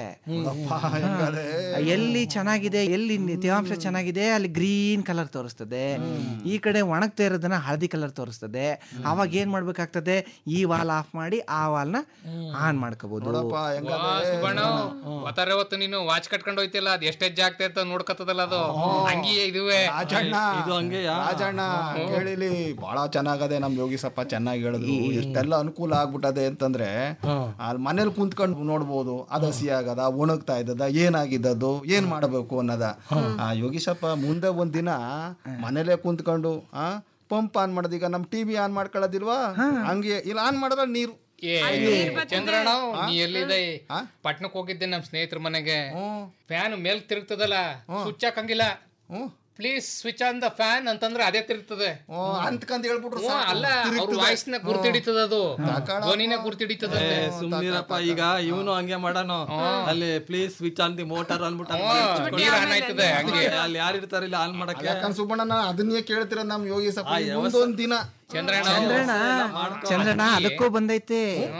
[SPEAKER 14] ಎಲ್ಲಿ ಚೆನ್ನಾಗಿದೆ ಎಲ್ಲಿ ನಿ- ತೇವಾಂಶ ಚೆನ್ನಾಗಿದೆ ಅಲ್ಲಿ ಗ್ರೀನ್ ಕಲರ್ ತೋರಿಸ್ತದೆ ಈ ಕಡೆ ಒಣಗ್ತಾ ಇರೋದನ್ನ ಹಳದಿ ಕಲರ್ ತೋರಿಸ್ತದೆ ಅವಾಗ ಏನ್ ಮಾಡ್ಬೇಕಾಗ್ತದೆ ಈ ವಾಲ್ ಆಫ್ ಮಾಡಿ ಆ ವಾಲ್ನ ಆನ್ ಮಾಡ್ಕೋಬಹುದು
[SPEAKER 12] ಸುಬ್ಬಣ್ಣ ಅವತ್ತಾರ ಅವತ್ತು ನೀನು ವಾಚ್ ಕಟ್ಕೊಂಡು ಹೋಯ್ತಿಲ್ಲ ಅದ್ ಎಷ್ಟ್ ಹೆಜ್ಜೆ ಆಗ್ತಾ ಇರ್ತದ ನೋಡ್ಕತ್ತದಲ್ಲ ಅದು ಹಂಗಿ ಇದುವೆ
[SPEAKER 13] ರಾಜಣ್ಣ
[SPEAKER 11] ಇದು ಹಂಗೆ
[SPEAKER 13] ರಾಜಣ್ಣ ಕೇಳಿಲಿ ಬಹಳ ಚೆನ್ನಾಗದೆ ನಮ್ ಯೋಗಿಸಪ್ಪ ಚೆನ್ನಾಗಿ ಹೇಳಿದ್ರು ಎಷ್ಟೆಲ್ಲ ಅನುಕೂಲ ಆಗ್ಬಿಟ್ಟದೆ ಅಂತಂದ್ರೆ ಅಲ್ಲಿ ಮನೇಲಿ ಕುಂತ್ಕೊಂಡು ನೋಡ್ಬೋದು ಅದು ಹಸಿ ಆಗದ ಒಣಗ್ತಾ ಇದ್ದದ ಏನಾಗಿದ್ದದು ಏನ್ ಮಾಡಬೇಕು ಅನ್ನೋದ ಆ ಯೋಗೀಶಪ್ಪ ಮುಂದೆ ಒಂದ್ ದಿನ ಮನೇಲೆ ಕುಂತ್ಕೊಂಡು ಆ ಪಂಪ್ ಆನ್ ಮಾಡೋದೀಗ ನಮ್ ಟಿವಿ ಆನ್ ಮಾಡ್ಕೊಳ್ಳೋದಿಲ್ವಾ ಹಂಗೆ ಇಲ್ಲಿ ಆನ್ ಮಾಡಿದ್ರೆ ನೀರು
[SPEAKER 12] ಏ
[SPEAKER 2] ಅಲ್ಲಿ ನೀರ್ ಬರ್ತದೆ.
[SPEAKER 12] ಚಂದ್ರಣ್ಣ
[SPEAKER 13] ಆ?
[SPEAKER 12] ನೀ ಎಲ್ಲಿದೆ ಪಟ್ನಕ್ ಹೋಗಿದ್ದೆ ನಮ್ ಸ್ನೇಹಿತರ ಮನೆಗೆ ಫ್ಯಾನ್ ಮೇಲ್ ತಿರುಗ್ತದಲ್ಲ ಸ್ವಿಚ್ ಹಾಕಂಗಿಲ್ಲ please switch on the fan ಅಂತಂದ್ರೆ ಅದೇ ತಿರುಗ್ತದೆ
[SPEAKER 13] ಅಂತಕಂತ ಹೇಳ್ಬಿಟ್ರು
[SPEAKER 12] ಹ್ಞೂ,
[SPEAKER 13] ಸಾಕು.
[SPEAKER 12] ಅಲ್ಲ ಅವ್ರ
[SPEAKER 13] ತಿರುಗ್ತದೆ.
[SPEAKER 12] ವಾಯ್ಸ್ ನ ಗುರ್ತಿಡಿತದ ಅದು
[SPEAKER 13] ತಕಳಪ್ಪ.
[SPEAKER 12] ಧ್ವನಿನ ಗುರ್ತಿಡಿತದ
[SPEAKER 11] ಏ, ಸುಮ್ನಿರಪ್ಪ ಈಗ ಇವನು ಹಂಗೆ ಮಾಡಾನು ಅಲ್ಲಿ please switch on the motor ಅಂದ್ಬಿಟ್ಟು ಅಲ್ಲಿ
[SPEAKER 12] ಹ್ಞೂ,
[SPEAKER 11] ಹಚ್ಕೊಂಡು
[SPEAKER 12] ನೀರ್ ಆನ್ ಆಯ್ತದೆ, ಹಂಗೆ.
[SPEAKER 11] ಅಲ್ಲಿ ಯಾರು ಇರ್ತಾರಿಲ್ಲ ಆನ್ ಮಾಡಕ್ಕೆ
[SPEAKER 13] ಯಾಕಂದ್ ಸುಬ್ಬಣ್ಣ ನಾ ಅದನ್ನೇ ಕೇಳ್ತಿರ ನಮ್ ಯೋಗಿ ಸಪ್ಪ
[SPEAKER 11] ಆ, ವ್ಯವಸ್ಥೆ-
[SPEAKER 13] ಮುಂದೊಂದ್ ದಿನ
[SPEAKER 12] ಚಂದ್ರಣ್ಣ
[SPEAKER 14] ಚಂದ್ರಣ್ಣ ಚಂದ್ರಣ್ಣ ಅದಕ್ಕೂ ಬಂದೈತೆ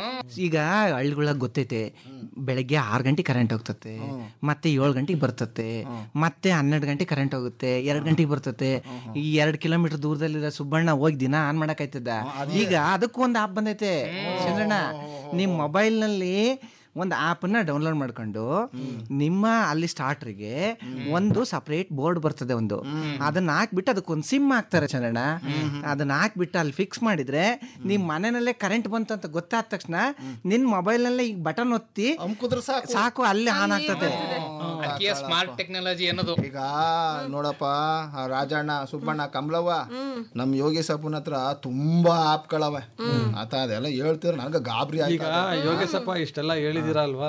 [SPEAKER 14] ಈಗ ಹಳ್ಳಿಗಳಾಗ ಗೊತ್ತೈತೆ ಬೆಳಗ್ಗೆ ಆರು ಗಂಟೆ ಕರೆಂಟ್ ಹೋಗ್ತತೆ ಮತ್ತೆ ಏಳು ಗಂಟೆಗೆ ಬರ್ತತೆ ಮತ್ತೆ ಹನ್ನೆರಡು ಗಂಟೆ ಕರೆಂಟ್ ಹೋಗುತ್ತೆ ಎರಡು ಗಂಟೆಗೆ ಬರ್ತತೆ ಈ ಎರಡು ಕಿಲೋಮೀಟರ್ ದೂರದಲ್ಲಿರೋ ಸುಬ್ಬಣ್ಣ ಹೋಗಿ ದಿನ ಆನ್ ಮಾಡಕ್ಕಾಯ್ತದ ಈಗ ಅದಕ್ಕೂ ಒಂದು ಆಪ್ ಬಂದೈತೆ ಚಂದ್ರಣ್ಣ ನಿಮ್ಮ ಮೊಬೈಲ್ನಲ್ಲಿ ಒಂದು ಆ್ಯಪನ್ನು ಡೌನ್ಲೋಡ್ ಮಾಡ್ಕೊಂಡು ನಿಮ್ಮ ಅಲ್ಲಿ ಸ್ಟಾರ್ಟ್ರಿಗೆ ಒಂದು ಸಪ್ರೇಟ್ ಬೋರ್ಡ್ ಬರ್ತದೆ ಒಂದು ಅದನ್ನ ಹಾಕ್ಬಿಟ್ಟು ಅದಕ್ಕೊಂದು ಸಿಮ್ ಹಾಕ್ತಾರೆ ಚಂದ್ರಣ್ಣ ಅದನ್ನ ಹಾಕ್ಬಿಟ್ಟು ಅಲ್ಲಿ ಫಿಕ್ಸ್ ಮಾಡಿದ್ರೆ ನಿಮ್ಮ ಮನೆಯಲ್ಲೇ ಕರೆಂಟ್ ಬಂತು ಅಂತ ಗೊತ್ತಾದ ತಕ್ಷಣ ನಿನ್ನ ಮೊಬೈಲ್ನಲ್ಲೇ ಈಗ ಬಟನ್ ಒತ್ತಿ
[SPEAKER 13] ಸಾಕು
[SPEAKER 14] ಸಾಕು ಅಲ್ಲಿ ಆನ್ ಆಗ್ತದೆ
[SPEAKER 12] ಅದಕ್ಕೆ ಸ್ಮಾರ್ಟ್ ಟೆಕ್ನಾಲಜಿ ಅನ್ನೋದು
[SPEAKER 13] ಈಗ ನೋಡಪ್ಪ ಆ ರಾಜಣ್ಣ ಸುಬ್ಬಣ್ಣ ಕಮಲವ್ವ ನಮ್ ಯೋಗಿ ಸಪ್ಪನ ಹತ್ರ ತುಂಬಾ ಆಪ್ಗಳವೆ ಆತ ಅದೆಲ್ಲ ಹೇಳ್ತೀರ ನನಗೆ ಗಾಬರಿ
[SPEAKER 11] ಈಗ
[SPEAKER 13] ಆಯ್ತು
[SPEAKER 11] ಯೋಗೇಶಪ್ಪ ಇಷ್ಟೆಲ್ಲ ಹೇಳಿದಿರ ಅಲ್ವಾ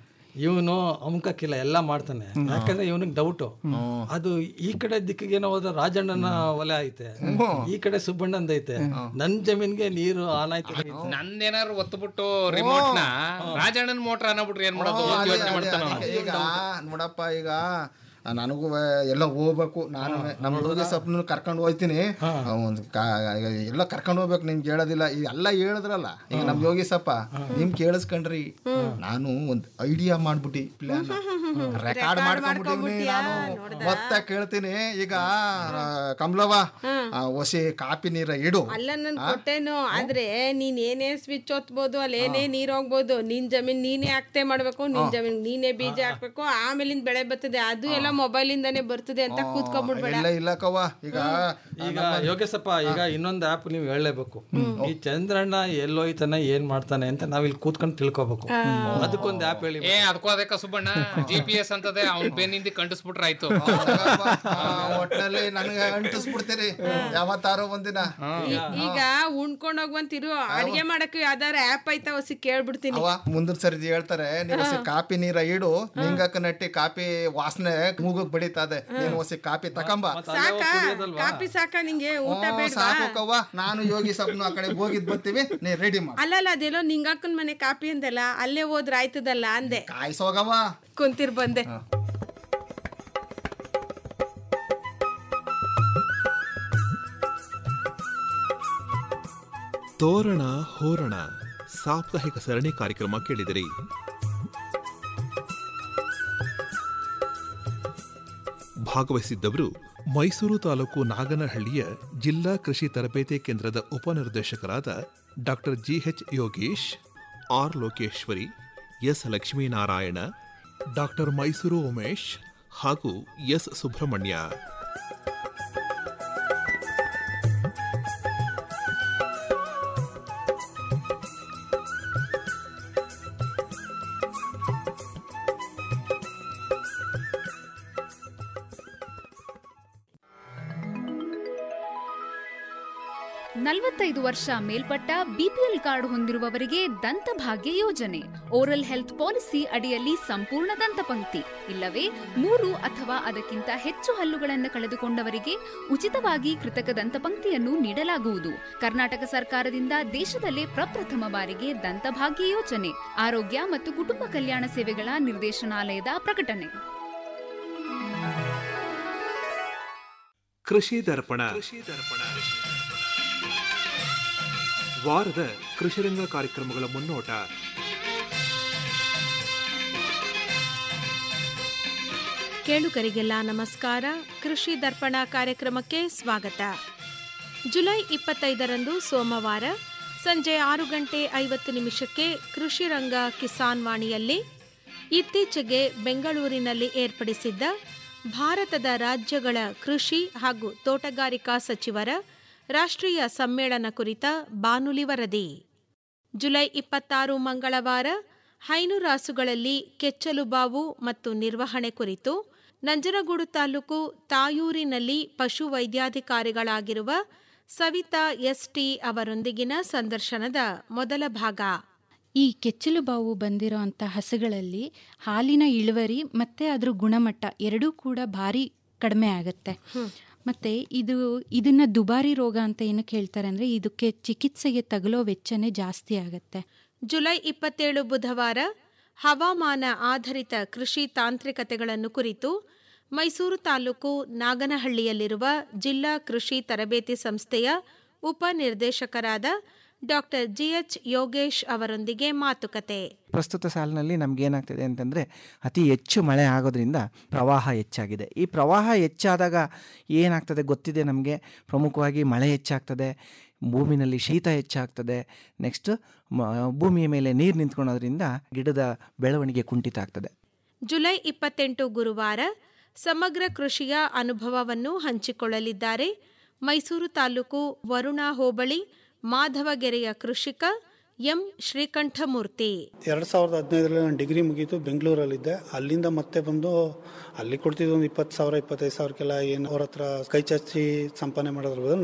[SPEAKER 11] ಇವನು ಅಮುಕಕ್ಕಿಲ್ಲ ಎಲ್ಲ ಮಾಡ್ತಾನೆ ಯಾಕಂದ್ರೆ ಇವನಿಗೆ ಡೌಟು ಅದು ಈ ಕಡೆ ದಿಕ್ಕಿಗೆ ಏನೋ ಹೋದ್ರೆ ರಾಜಣ್ಣನ ಒಲೆ ಐತೆ ಈ ಕಡೆ ಸುಬ್ಬಣ್ಣಂದ ಐತೆ ನನ್ ಜಮೀನ್ಗೆ ನೀರು ಆನ್ ಆಯ್ತು
[SPEAKER 12] ನಂದೇನಾರು ಒತ್ತುಬಿಟ್ಟು ರಿಮೋಟ್ ನ ರಾಜಣ್ಣನ ಮೋಟರ್ ಅನ್ನಬಿಟ್ರೆ ಏನ್ ಮಾಡೋದು
[SPEAKER 13] ಹ್ಞೂ, ಅದೇ,
[SPEAKER 12] ಯೋಚನೆ
[SPEAKER 13] ಅದೇ,
[SPEAKER 12] ಮಾಡ್ತಾನ
[SPEAKER 13] ಅದೇ. ಈಗ ನೋಡಪ್ಪ ಈಗ ನನಗೂ ಎಲ್ಲ ಹೋಗ್ಬೇಕು ನಾನು ನಮ್ಮ ಯೋಗಿ ಸಪ್ನ ಕರ್ಕೊಂಡು ಹೋಗ್ತೀನಿ ಒಂದು ಎಲ್ಲ ಕರ್ಕೊಂಡು ಹೋಗ್ಬೇಕು ನಿಮ್ಗೆ ಹೇಳೋದಿಲ್ಲ ಈ ಎಲ್ಲ ಹೇಳಿದ್ರಲ್ಲ ಈಗ ನಮ್ಮ ಯೋಗಿ ಸಪ್ಪ ನಿಮ್ ಕೇಳಿಸ್ಕೊಂಡ್ರಿ ನಾನು ಒಂದು ಐಡಿಯಾ ಮಾಡ್ಬಿಟ್ಟು ಪ್ಲಾನ್ ರೆಕಾರ್ಡ್ ಮಾಡ್ಕೊಂಡ್ಬಿಟ್ಟಿವ್ನಿ ನಾನು ಮತ್ತೆ ಕೇಳ್ತೀನಿ ಈಗ ಆ, ಕಮಲವ್ವ ಆ, ಒಸಿ ಕಾಪಿ ನೀರ ಇಡು
[SPEAKER 2] ಅಲ್ಲ ನನ್ ಕೊಟ್ಟೇನು ಆದ್ರೆ ನೀನ್ ಏನೇ ಸ್ವಿಚ್ ಒತ್ಬೋದು ಅಲ್ಲಿ ಏನೇ ನೀರ್ ಹೋಗ್ಬೋದು ನಿನ್ ಜಮೀನ್ ನೀನೇ ಹಾಕ್ತೆ ಮಾಡ್ಬೇಕು ನಿನ್ ಜಮೀನ್ ನೀನೇ ಬೀಜ ಹಾಕ್ಬೇಕು ಆಮೇಲಿಂದ ಬೆಳೆ ಬರ್ತದೆ ಅದು ಎಲ್ಲ ಮೊಬೈಲ್ ಇಂದಾನೆ ಬರ್ತದೆ ಅಂತ ಕೂತ್ಕೊಂಡ್ಬಿಡ್ಬೇಡ
[SPEAKER 13] ಇಲ್ಲ ಇಲ್ಲ ಕವ್ವ ಈಗ
[SPEAKER 11] ಈಗ ಯೋಗೇಶಪ್ಪ ಈಗ ಇನ್ನೊಂದು ಆ್ಯಪ್ ನೀವು ಹೇಳಲೇಬೇಕು ಈ ಚಂದ್ರಣ್ಣ ಎಲ್ಲೋಯ್ತಾನೆ ಏನ್ ಮಾಡ್ತಾನೆ ಅಂತ ನಾವ್ ಇಲ್ಲಿ ಕೂತ್ಕೊಂಡು ತಿಳ್ಕೊಬೇಕು ಅದಕ್ಕೊಂದು ಆ್ಯಪ್ ಹೇಳಿ
[SPEAKER 12] ಏ ಅದಕ್ಕೂ ಅದಕ್ಕ ಸುಬ್ಬಣ್ಣ ಜಿ ಪಿ ಎಸ್ ಅಂತದೆ ಅವ್ನ್ ಬೆನ್ನಿಂದ ಕಂಡಿಸ್ಬಿಟ್ರೆ ಆಯ್ತು
[SPEAKER 13] ಒಟ್ನಲ್ಲಿ ನನಗೆ ಅಂಟಿಸ್ಬಿಡ್ತೀರಿ ಯಾವತ್ತಾರೋ ಒಂದಿನ
[SPEAKER 2] ಈ- ಈಗ ಉಣ್ಕೊಂಡ್ ಹೋಗ್ವಂತಿರು ಅಡ್ಗೆ ಮಾಡಕ್ಕೆ ಯಾವ್ದಾರ ಆಪ್ ಐತಾ ಹೊಸಿ ಕೇಳ್ಬಿಡ್ತೀನಿ
[SPEAKER 13] ಅವ ಮುಂದಿನ ಸರಿ ಹೇಳ್ತಾರೆ ನೀವು ಹೊಸಿ ಕಾಪಿ ನೀರ ಇಡು ನಿಂಗಕ್ಕ ನಟ್ಟಿ ಕಾಪಿ ವಾಸನೆ ಮೂಗಕ್ ಬಡಿತದೆ ನೀನು ಹೊಸಿ ಕಾಪಿ ತಕಂಬ
[SPEAKER 2] ಸಾಕ ಕಾಪಿ ಸಾಕ ನಿಂಗೆ ಊಟ
[SPEAKER 13] ಹ್ಞೂ,
[SPEAKER 2] ಬೇಡ
[SPEAKER 13] ಸಾಕು ಕವ್ವ ನಾನು ಯೋಗಿ ಸಪ್ನು ಆ ಕಡೆ ಹೋಗಿದ್ ಬರ್ತೀವಿ ನೀ ರೆಡಿ ಮಾಡು
[SPEAKER 2] ಅಲ್ಲಲ್ಲ ಅದೆಲ್ಲೋ ನಿಂಗಕ್ಕನ್ ಮನೆ ಕಾಪಿ ಅಂದಲ್ಲ ಅಲ್ಲೇ ಹೋದ್ರ ಆಯ್ತದಲ್ಲ ಅಂದೆ
[SPEAKER 13] ಕಾಯ್ಸೋಗವ
[SPEAKER 2] ಕುಂತಿರ್ ಬಂದೆ
[SPEAKER 10] ತೋರಣ ಹೋರಣ ಸಾಪ್ತಾಹಿಕ ಸರಣಿ ಕಾರ್ಯಕ್ರಮ ಕೇಳಿದಿರಿ ಭಾಗವಹಿಸಿದ್ದವರು ಮೈಸೂರು ತಾಲೂಕು ನಾಗನಹಳ್ಳಿಯ ಜಿಲ್ಲಾ ಕೃಷಿ ತರಬೇತಿ ಕೇಂದ್ರದ ಉಪನಿರ್ದೇಶಕರಾದ doctor GH Yogesh R Lokeshwari S Lakshminarayana doctor Mysuru Umesh ಹಾಗೂ ಎಸ್ ಸುಬ್ರಹ್ಮಣ್ಯ
[SPEAKER 15] ನಲವತ್ತೈದು ವರ್ಷ ಮೇಲ್ಪಟ್ಟ ಬಿಪಿಎಲ್ ಕಾರ್ಡ್ ಹೊಂದಿರುವವರಿಗೆ ದಂತಭಾಗ್ಯ ಯೋಜನೆ ಓರಲ್ ಹೆಲ್ತ್ ಪಾಲಿಸಿ ಅಡಿಯಲ್ಲಿ ಸಂಪೂರ್ಣ ದಂತಪಂಕ್ತಿ ಇಲ್ಲವೇ ಮೂರು ಅಥವಾ ಅದಕ್ಕಿಂತ ಹೆಚ್ಚು ಹಲ್ಲುಗಳನ್ನು ಕಳೆದುಕೊಂಡವರಿಗೆ ಉಚಿತವಾಗಿ ಕೃತಕ ದಂತಪಂಕ್ತಿಯನ್ನು ನೀಡಲಾಗುವುದು ಕರ್ನಾಟಕ ಸರ್ಕಾರದಿಂದ ದೇಶದಲ್ಲೇ ಪ್ರಪ್ರಥಮ ಬಾರಿಗೆ ದಂತಭಾಗ್ಯ ಯೋಜನೆ ಆರೋಗ್ಯ ಮತ್ತು ಕುಟುಂಬ ಕಲ್ಯಾಣ ಸೇವೆಗಳ ನಿರ್ದೇಶನಾಲಯದ ಪ್ರಕಟಣೆ
[SPEAKER 10] ಕೃಷಿ ದರ್ಪಣ ವಾರದ ಕೃಷಿರಂಗ ಕಾರ್ಯಕ್ರಮಗಳ ಮುನ್ನೋಟ
[SPEAKER 2] ಕೇಳುಗರಿಗೆಲ್ಲ ನಮಸ್ಕಾರ ಕೃಷಿ ದರ್ಪಣ ಕಾರ್ಯಕ್ರಮಕ್ಕೆ ಸ್ವಾಗತ ಜುಲೈ ಇಪ್ಪತ್ತೈದರಂದು ಸೋಮವಾರ ಸಂಜೆ ಆರು ಗಂಟೆ ಐವತ್ತು ನಿಮಿಷಕ್ಕೆ ಕೃಷಿ ರಂಗ ಕಿಸಾನ್ ವಾಣಿಯಲ್ಲಿ ಇತ್ತೀಚೆಗೆ ಬೆಂಗಳೂರಿನಲ್ಲಿ ಏರ್ಪಡಿಸಿದ್ದ ಭಾರತದ ರಾಜ್ಯಗಳ ಕೃಷಿ ಹಾಗೂ ತೋಟಗಾರಿಕಾ ಸಚಿವರ ರಾಷ್ಟ್ರೀಯ ಸಮ್ಮೇಳನ ಕುರಿತ ಬಾನುಲಿ ವರದಿ ಜುಲೈ ಇಪ್ಪತ್ತಾರು ಮಂಗಳವಾರ ಹೈನುರಾಸುಗಳಲ್ಲಿ ಕೆಚ್ಚಲುಬಾವು ಮತ್ತು ನಿರ್ವಹಣೆ ಕುರಿತು ನಂಜನಗೂಡು ತಾಲೂಕು ತಾಯೂರಿನಲ್ಲಿ ಪಶು ವೈದ್ಯಾಧಿಕಾರಿಗಳಾಗಿರುವ ಸವಿತಾ ಎಸ್ಟಿ ಅವರೊಂದಿಗಿನ ಸಂದರ್ಶನದ ಮೊದಲ ಭಾಗ
[SPEAKER 16] ಈ ಕೆಚ್ಚಲು ಬಾವು ಬಂದಿರೋ ಅಂಥ ಹಸುಗಳಲ್ಲಿ ಹಾಲಿನ ಇಳುವರಿ ಮತ್ತು ಅದ್ರ ಗುಣಮಟ್ಟ ಎರಡೂ ಕೂಡ ಭಾರಿ ಕಡಿಮೆ ಆಗುತ್ತೆ ಮತ್ತು ಇದು ಇದನ್ನು ದುಬಾರಿ ರೋಗ ಅಂತ ಏನಕ್ಕೆ ಹೇಳ್ತಾರೆ ಅಂದರೆ ಇದಕ್ಕೆ ಚಿಕಿತ್ಸೆಗೆ ತಗಲೋ ವೆಚ್ಚನೇ ಜಾಸ್ತಿ ಆಗುತ್ತೆ
[SPEAKER 2] ಜುಲೈ ಇಪ್ಪತ್ತೇಳು ಬುಧವಾರ ಹವಾಮಾನ ಆಧಾರಿತ ಕೃಷಿ ತಾಂತ್ರಿಕತೆಗಳನ್ನು ಕುರಿತು ಮೈಸೂರು ತಾಲೂಕು ನಾಗನಹಳ್ಳಿಯಲ್ಲಿರುವ ಜಿಲ್ಲಾ ಕೃಷಿ ತರಬೇತಿ ಸಂಸ್ಥೆಯ ಉಪನಿರ್ದೇಶಕರಾದ ಡಾಕ್ಟರ್ ಜಿಎಚ್ ಯೋಗೇಶ್ ಅವರೊಂದಿಗೆ ಮಾತುಕತೆ
[SPEAKER 14] ಪ್ರಸ್ತುತ ಸಾಲಿನಲ್ಲಿ ನಮ್ಗೆ ಏನಾಗ್ತಿದೆ ಅಂತಂದರೆ ಅತಿ ಹೆಚ್ಚು ಮಳೆ ಆಗೋದ್ರಿಂದ ಪ್ರವಾಹ ಹೆಚ್ಚಾಗಿದೆ ಈ ಪ್ರವಾಹ ಹೆಚ್ಚಾದಾಗ ಏನಾಗ್ತದೆ ಗೊತ್ತಿದೆ ನಮಗೆ ಪ್ರಮುಖವಾಗಿ ಮಳೆ ಹೆಚ್ಚಾಗ್ತದೆ ಭೂಮಿನಲ್ಲಿ ಶೀತ ಹೆಚ್ಚಾಗ್ತದೆ ನೆಕ್ಸ್ಟ್ ಭೂಮಿಯ ಮೇಲೆ ನೀರು ನಿಂತ್ಕೊಳ್ಳೋದ್ರಿಂದ ಗಿಡದ ಬೆಳವಣಿಗೆ ಕುಂಠಿತ ಆಗ್ತದೆ
[SPEAKER 2] ಜುಲೈ ಇಪ್ಪತ್ತೆಂಟು ಗುರುವಾರ ಸಮಗ್ರ ಕೃಷಿಯ ಅನುಭವವನ್ನು ಹಂಚಿಕೊಳ್ಳಲಿದ್ದಾರೆ ಮೈಸೂರು ತಾಲೂಕು ವರುಣಾ ಹೋಬಳಿ ಮಾಧವಗೆರೆಯ ಕೃಷಿಕ ಎಂ ಶ್ರೀಕಂಠಮೂರ್ತಿ
[SPEAKER 17] ಎರಡು ಸಾವಿರದ ಹದಿನೈದರಲ್ಲಿ ನಾನು ಡಿಗ್ರಿ ಮುಗೀತು ಬೆಂಗಳೂರಲ್ಲಿದ್ದೆ ಅಲ್ಲಿಂದ ಮತ್ತೆ ಬಂದು ಅಲ್ಲಿ ಕೊಡ್ತಿದ್ದು ಒಂದು ಇಪ್ಪತ್ತು ಸಾವಿರ ಇಪ್ಪತ್ತೈದು ಸಾವಿರಕ್ಕೆಲ್ಲ ಏನು ಅವ್ರ ಹತ್ರ ಕೈ ಚಾಚಿ ಸಂಪಾದನೆ ಮಾಡೋದ್ರ ಬದಲು